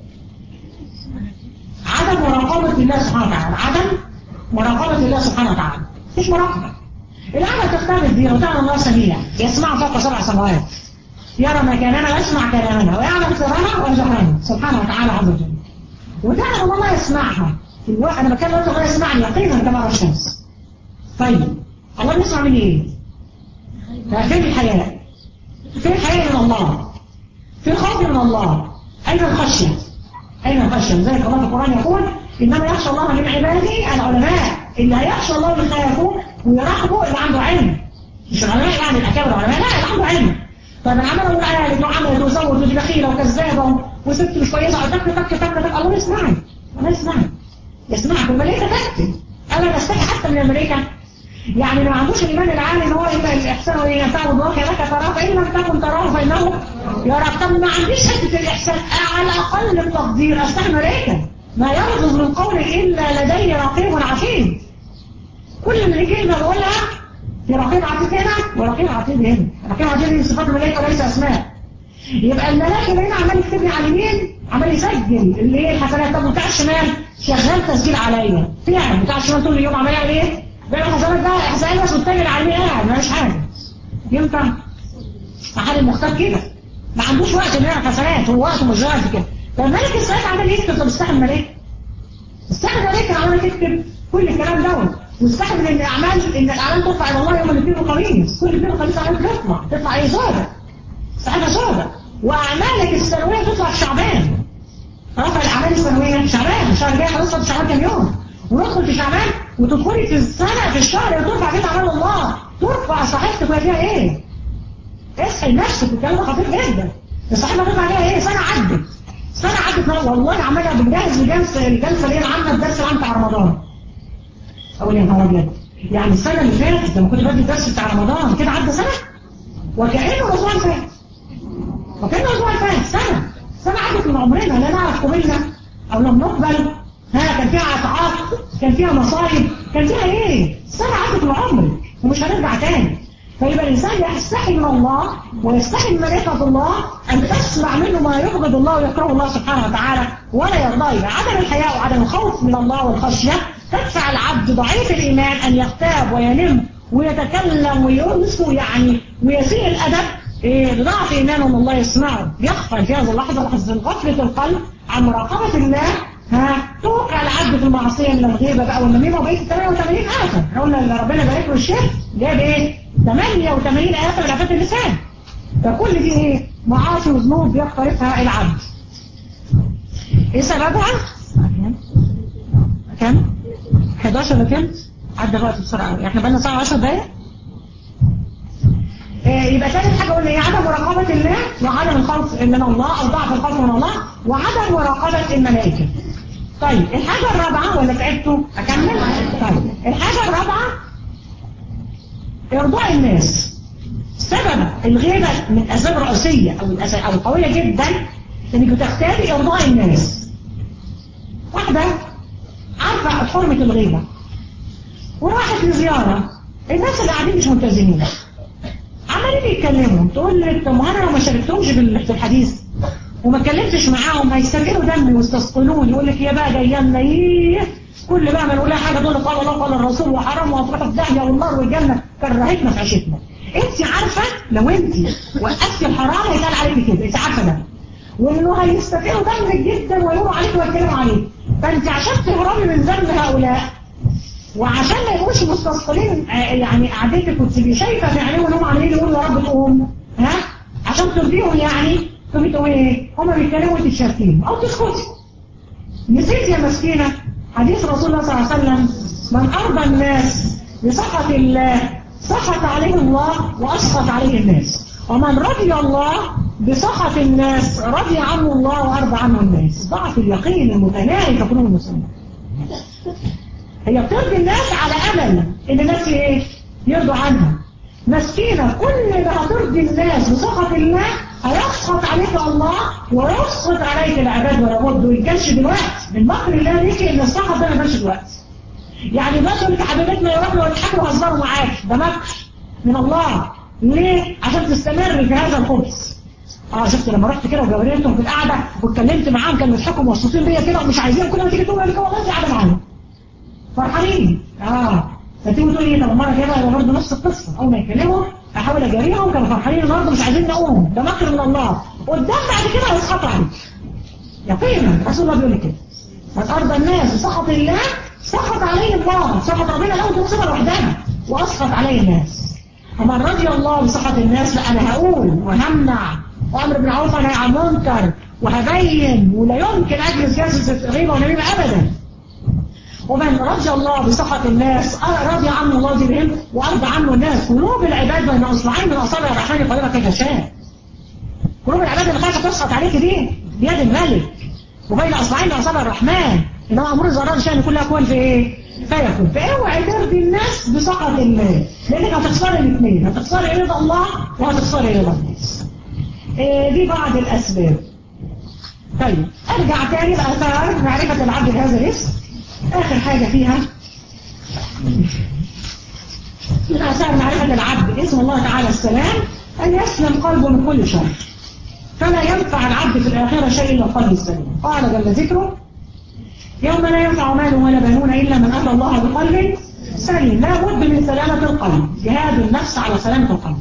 عدم مراقبه الله سبحانه وتعالى عدم مراقبه الله سبحانه وتعالى مش مراقبه الأعمى تختلف دي وتعالى الله سميع يسمع فوق سبع سماوات يرى مكاننا ويسمع كلامنا ويعلم سرنا وجهرنا سبحانه وتعالى عز وجل وتعلم الله يسمعها في الوقت أنا بكلم الله يسمعني يقينا كما الشمس طيب الله بيسمع مني ايه؟ فين الحياة؟ فين الحياة من الله؟ فين الخوف من الله؟ أين الخشية؟ أين الخشية؟ لذلك الله في القرآن يقول إنما يخشى الله من عباده العلماء اللي هيخشى الله ويخافوه ويراقبوا اللي عنده علم مش العلماء يعني الأكابر العلماء لا اللي عنده علم طب انا عمال اقول عالم وعملت وزود ودي بخيله وكذابه وست مش كويسه تك تك تك تك الله يسمعني الله يسمعني يسمعك الملائكه تكتب انا بستحي حتى من الملائكه يعني اللي ما عندوش الايمان العالي ان هو يبقى الاحسان وان تعبد الله لك تراه فان لم تكن تراه فانه يراك طب ما عنديش حته الاحسان على اقل التقدير استحي ملائكه ما يلفظ من قول الا لدي رقيب عتيد كل من كلمه بقولها في رقيب عتيد هنا ورقيب عتيد هنا رقيب عتيد دي صفات الملائكه وليس اسماء يبقى الملاك اللي هنا عمال يكتب لي على اليمين عمال يسجل اللي هي الحسنات طب بتاع الشمال شغال تسجيل عليا فعلا بتاع الشمال طول اليوم عمال يعمل ايه؟ بيعمل حسنات بقى حسنات بس والتاني اللي على اليمين قاعد مالوش حاجه ينفع محل المختار كده ما عندوش وقت انه يعمل حسنات هو وقته مش راضي كده طب الملك الساعات عمال يكتب طب استحمل الملائكه استحمل الملائكه عمال تكتب كل الكلام دوت واستحمل ان الاعمال ان الاعمال ترفع الى الله يوم الاثنين والخميس كل اثنين وخميس اعمال تطلع تطلع ايه زوجة استحمل زوجة واعمالك السنويه تطلع في شعبان رفع الاعمال السنويه شعبان الشهر الجاي خلاص في شعبان كام يوم وندخل في شعبان وتدخلي في السنه في الشهر ترفع فيه اعمال الله ترفع صحيفتك وهي فيها ايه؟ اصحي نفسك والكلام ده خطير جدا الصحيفه ترفع فيها ايه؟ سنه عدت سنه عدت والله عماله بنجهز لجلسه الجلسه اللي هي العامه الدرس العام بتاع رمضان اقول يا نهار ابيض يعني السنه اللي فاتت لما كنت بدي الدرس بتاع رمضان كده عدى سنه وكانه الاسبوع اللي فات وكانه الاسبوع اللي فات سنه سنه عدت من عمرنا لا نعرف قبلنا او لم نقبل ها كان فيها عطاءات كان فيها مصايب كان فيها ايه سنه عدت من عمرك ومش هنرجع تاني فيبقى الإنسان يستحي من الله ويستحي من ملائكة الله أن تسمع منه ما يبغض الله ويكره الله سبحانه وتعالى ولا يرضى يبقى عدم الحياء وعدم الخوف من الله والخشية تدفع العبد ضعيف الإيمان أن يغتاب وينم ويتكلم وينسو يعني ويسيء الأدب إيه بضعف إيمانه أن الله يسمعه يغفل في هذه اللحظة لحظة غفلة القلب عن مراقبة الله ها توقع العبد في المعصية من الغيبة بقى والنميمة وبقيت 88 آية احنا قلنا اللي ربنا بارك له الشيخ جاب ايه 88 آية من آفات اللسان فكل دي ايه معاصي وذنوب بيقترفها العبد ايه سببها كم 11 ولا كم عدى الوقت بسرعة يعني احنا بقالنا ساعة 10 دقايق إيه يبقى ثالث حاجة قلنا ايه عدم مراقبة الله وعدم الخوف من الله او ضعف الخوف من الله وعدم مراقبة الملائكة طيب الحاجة الرابعة ولا تعبتوا اكمل طيب الحاجة الرابعة ارضاء الناس سبب الغيبة من الاسباب الرئيسية او الأسباب او القوية جدا انك بتختاري ارضاء الناس واحدة عارفة حرمة الغيبة وراحت لزيارة الناس اللي قاعدين مش ملتزمين عمالين يتكلموا تقول لك طب ما انا لو ما شاركتهمش في الحديث وما اتكلمتش معاهم هيستثقلوا دمي ويستثقلوني يقول لك يا بقى جايه لنا ايه كل بقى ما نقول لها حاجه تقول قال الله قال الرسول وحرام وهتروح في داهيه والنار والجنه كرهتنا في عيشتنا انت عارفه لو انت وقفتي الحرام هيتقال عليك كده انت عارفه ده وانه هيستثقلوا دمك جدا ويقولوا عليك ويتكلموا عليك فانت عشان تهربي من ذنب هؤلاء وعشان ما يبقوش مستثقلين يعني قعدتك كنت شايفه في عينيهم انهم عاملين يقولوا يا رب تقوم ها عشان ترضيهم يعني تقومي تقولي ايه هما بيتكلموا وانت تشاركيهم او تسكتي نسيت يا مسكينه حديث رسول الله صلى الله عليه وسلم من ارضى الناس بسخط الله سخط عليه الله واسخط عليه الناس ومن رضي الله بسخط الناس رضي عنه الله وارضى عنه الناس ضعف اليقين المتناهي في قلوب المسلمين هي بترضي الناس على امل ان الناس ايه يرضوا عنها مسكينة كل ما هترضي الناس بسخط الله هيسخط عليك الله ويسخط عليك العباد ولا بد ويجلش دلوقتي من مكر الله ليك ان السخط ده ما يبانش دلوقتي يعني ما تقول حبيبتنا يروحوا ويضحكوا ويهزروا معاك ده مكر من الله ليه؟ عشان تستمر في هذا الخبز اه شفت لما رحت كده وجاوريتهم في القعده واتكلمت معاهم كانوا يضحكوا مبسوطين بيا كده ومش عايزين كل ما تيجي تقول لي والله انت قاعده معاهم فرحانين اه فتيجي تقول لي طب المره الجايه بقى برضه نفس القصه اول ما يتكلموا احاول اجاريهم كانوا فرحانين النهارده مش عايزين نقوم ده مكر من الله قدام بعد كده هيسخطوا عليك يقينا رسول الله بيقول كده من ارضى الناس بسخط الله سخط عليه الله سخط ربنا له دي مصيبه لوحدها واسخط عليه الناس ومن رضي الله بسخط الناس لا انا هقول وهمنع وامر بالمعروف ونهي عن المنكر وهبين ولا يمكن اجلس جلسه غيبه ونميمه ابدا ومن رضي الله بسخط الناس رضي عنه الله بهم وارضى عنه الناس قلوب العباد بين اصبعين من اصابع الرحمن يقدرها كيف شاء قلوب العباد اللي خايفه تسقط عليك دي بيد الملك وبين اصبعين من اصابع الرحمن انما امور الزرار شان كلها كون في ايه فيكون فاوعي ترضي الناس بسخط الله لانك هتخسري الاثنين هتخسري رضا الله وهتخسري رضا الناس إيه دي بعض الاسباب طيب ارجع تاني لاثار معرفه العبد بهذا الاسم آخر حاجة فيها من آثار معرفة العبد اسم الله تعالى السلام أن يسلم قلبه من كل شر فلا ينفع العبد في الآخرة شيء إلا القلب السليم قال جل ذكره يوم لا ينفع مال ولا بنون إلا من أتى الله بقلب سليم لا بد من سلامة القلب جهاد النفس على سلامة القلب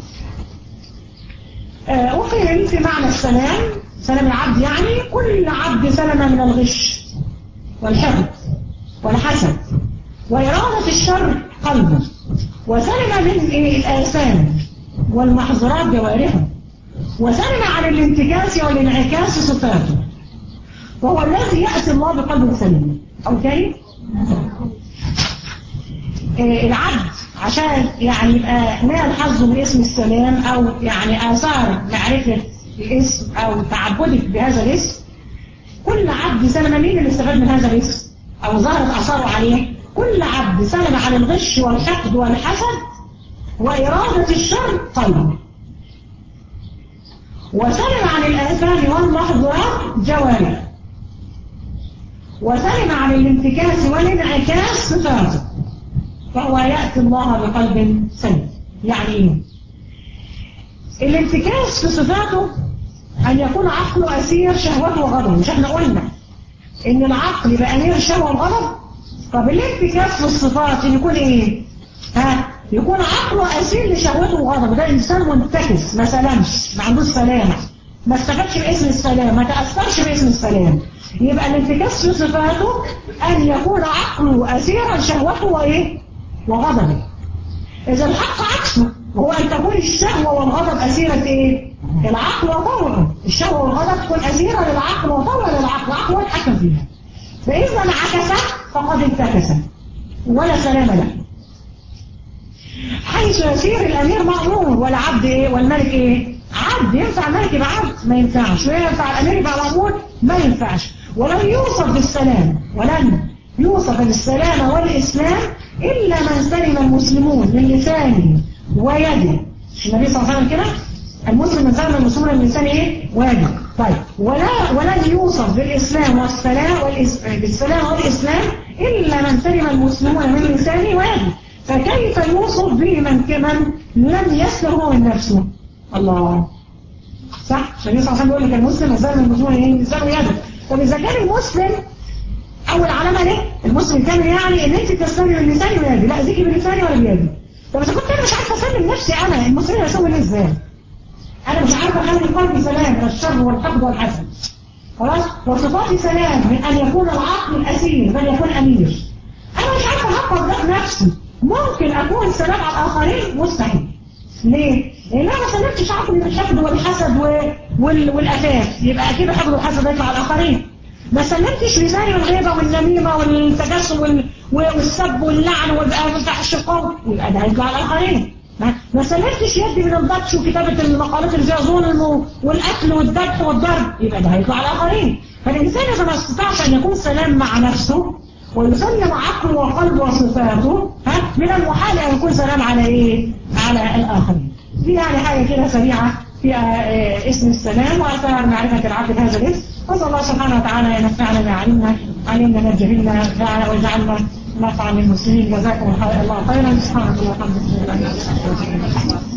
آه وقيل في معنى السلام سلام العبد يعني كل عبد سلم من الغش والحقد والحسد وإرادة الشر قلبه وسلم من الآثام والمحظورات جوارحه وسلم عن الانتكاس والانعكاس صفاته وهو الذي يأتي الله بقلب سليم أو تاني إيه العبد عشان يعني يبقى نال حظه من اسم السلام أو يعني آثار معرفة الاسم أو تعبدك بهذا الاسم كل عبد سلم مين اللي استفاد من هذا الاسم أو ظهرت أثاره عليه كل عبد سلم عن الغش والحقد والحسد وإرادة الشر قلبه وسلم عن الآثام والمحظورات جوارح وسلم عن الانتكاس والانعكاس صفاته فهو يأتي الله بقلب سليم يعني ايه الانتكاس في صفاته أن يكون عقله أسير شهوته وغضبه مش احنا قلنا إن العقل يبقى أمير الشهوة والغضب طب الانتكاس في الصفات إن يكون إيه؟ ها يكون عقله أسير لشهوته وغضبه ده إنسان منتكس ما سلمش ما عندوش سلامة ما استفادش باسم السلام ما تأثرش باسم السلام يبقى الانتكاس في صفاته أن يكون عقله أسيرا شهوته وإيه؟ وغضبه إذا الحق عكسه هو أن تكون الشهوة والغضب أسيرة إيه؟ العقل وطوعه الشهوة والغضب تكون أسيرة للعقل وطوع للعقل العقل هو الحكم فيها فإذا انعكس فقد انتكس ولا سلام له حيث يسير الأمير مأمور والعبد إيه؟ والملك إيه؟ عبد ينفع الملك يبقى عبد ما ينفعش وينفع الأمير يبقى مأمور ما ينفعش ولن يوصف بالسلام ولن يوصف بالسلام والإسلام إلا من سلم المسلمون من لسانه ويده النبي صلى الله عليه وسلم كده المسلم من سلم المسلمون من لسانه إيه؟ ويده طيب ولا ولن يوصف بالإسلام والسلام والإس... بالسلام والإسلام إلا من سلم المسلمون من لسانه ويده فكيف يوصف به من كمن لم يسلم هو من نفسه الله صح النبي صلى الله عليه وسلم بيقول لك المسلم من سلم المسلمون من لسانه ويده طب إذا كان المسلم أول علامة ليه المسلم الكامل يعني إن أنت تستلم من لساني ويدي لا ذيكي بلساني ولا بيدي طب إذا كنت أنا مش عارفة أسلم نفسي أنا المسلم أسوي إزاي أنا مش عارفة أخلي قلبي سلام من الشر والحقد والحسد خلاص وصفاتي سلام من أن يكون العقل الأسير بل يكون أمير أنا مش عارفة أحفظ ده في نفسي ممكن أكون سلام على الآخرين مستحيل ليه؟ لأن أنا ما سلمتش عقلي من الحقد والحسد وال... والأفاف يبقى أكيد الحقد والحسد يطلع على الآخرين ما سلمتش لساني والغيبة والنميمة والتجسم وال... والسب واللعن والفحش القول يبقى ده هيطلع على الآخرين ما سلمتش يدي من البطش وكتابة المقالات اللي فيها ظلم والقتل والذبح والضرب يبقى ده هيطلع على الآخرين فالإنسان إذا ما استطاعش أن يكون سلام مع نفسه ويسلم عقله وقلبه وصفاته ها من المحال أن يكون سلام على إيه؟ على الآخرين دي يعني حاجة كده سريعة فيها اسم السلام وأثار معرفة العقل هذا الاسم وصلى الله سبحانه وتعالى أن ينفعنا ما علمنا علمنا ما جهلنا وجعلنا نفعا للمسلمين جزاكم الله خيرا سبحانك اللهم وبحمدك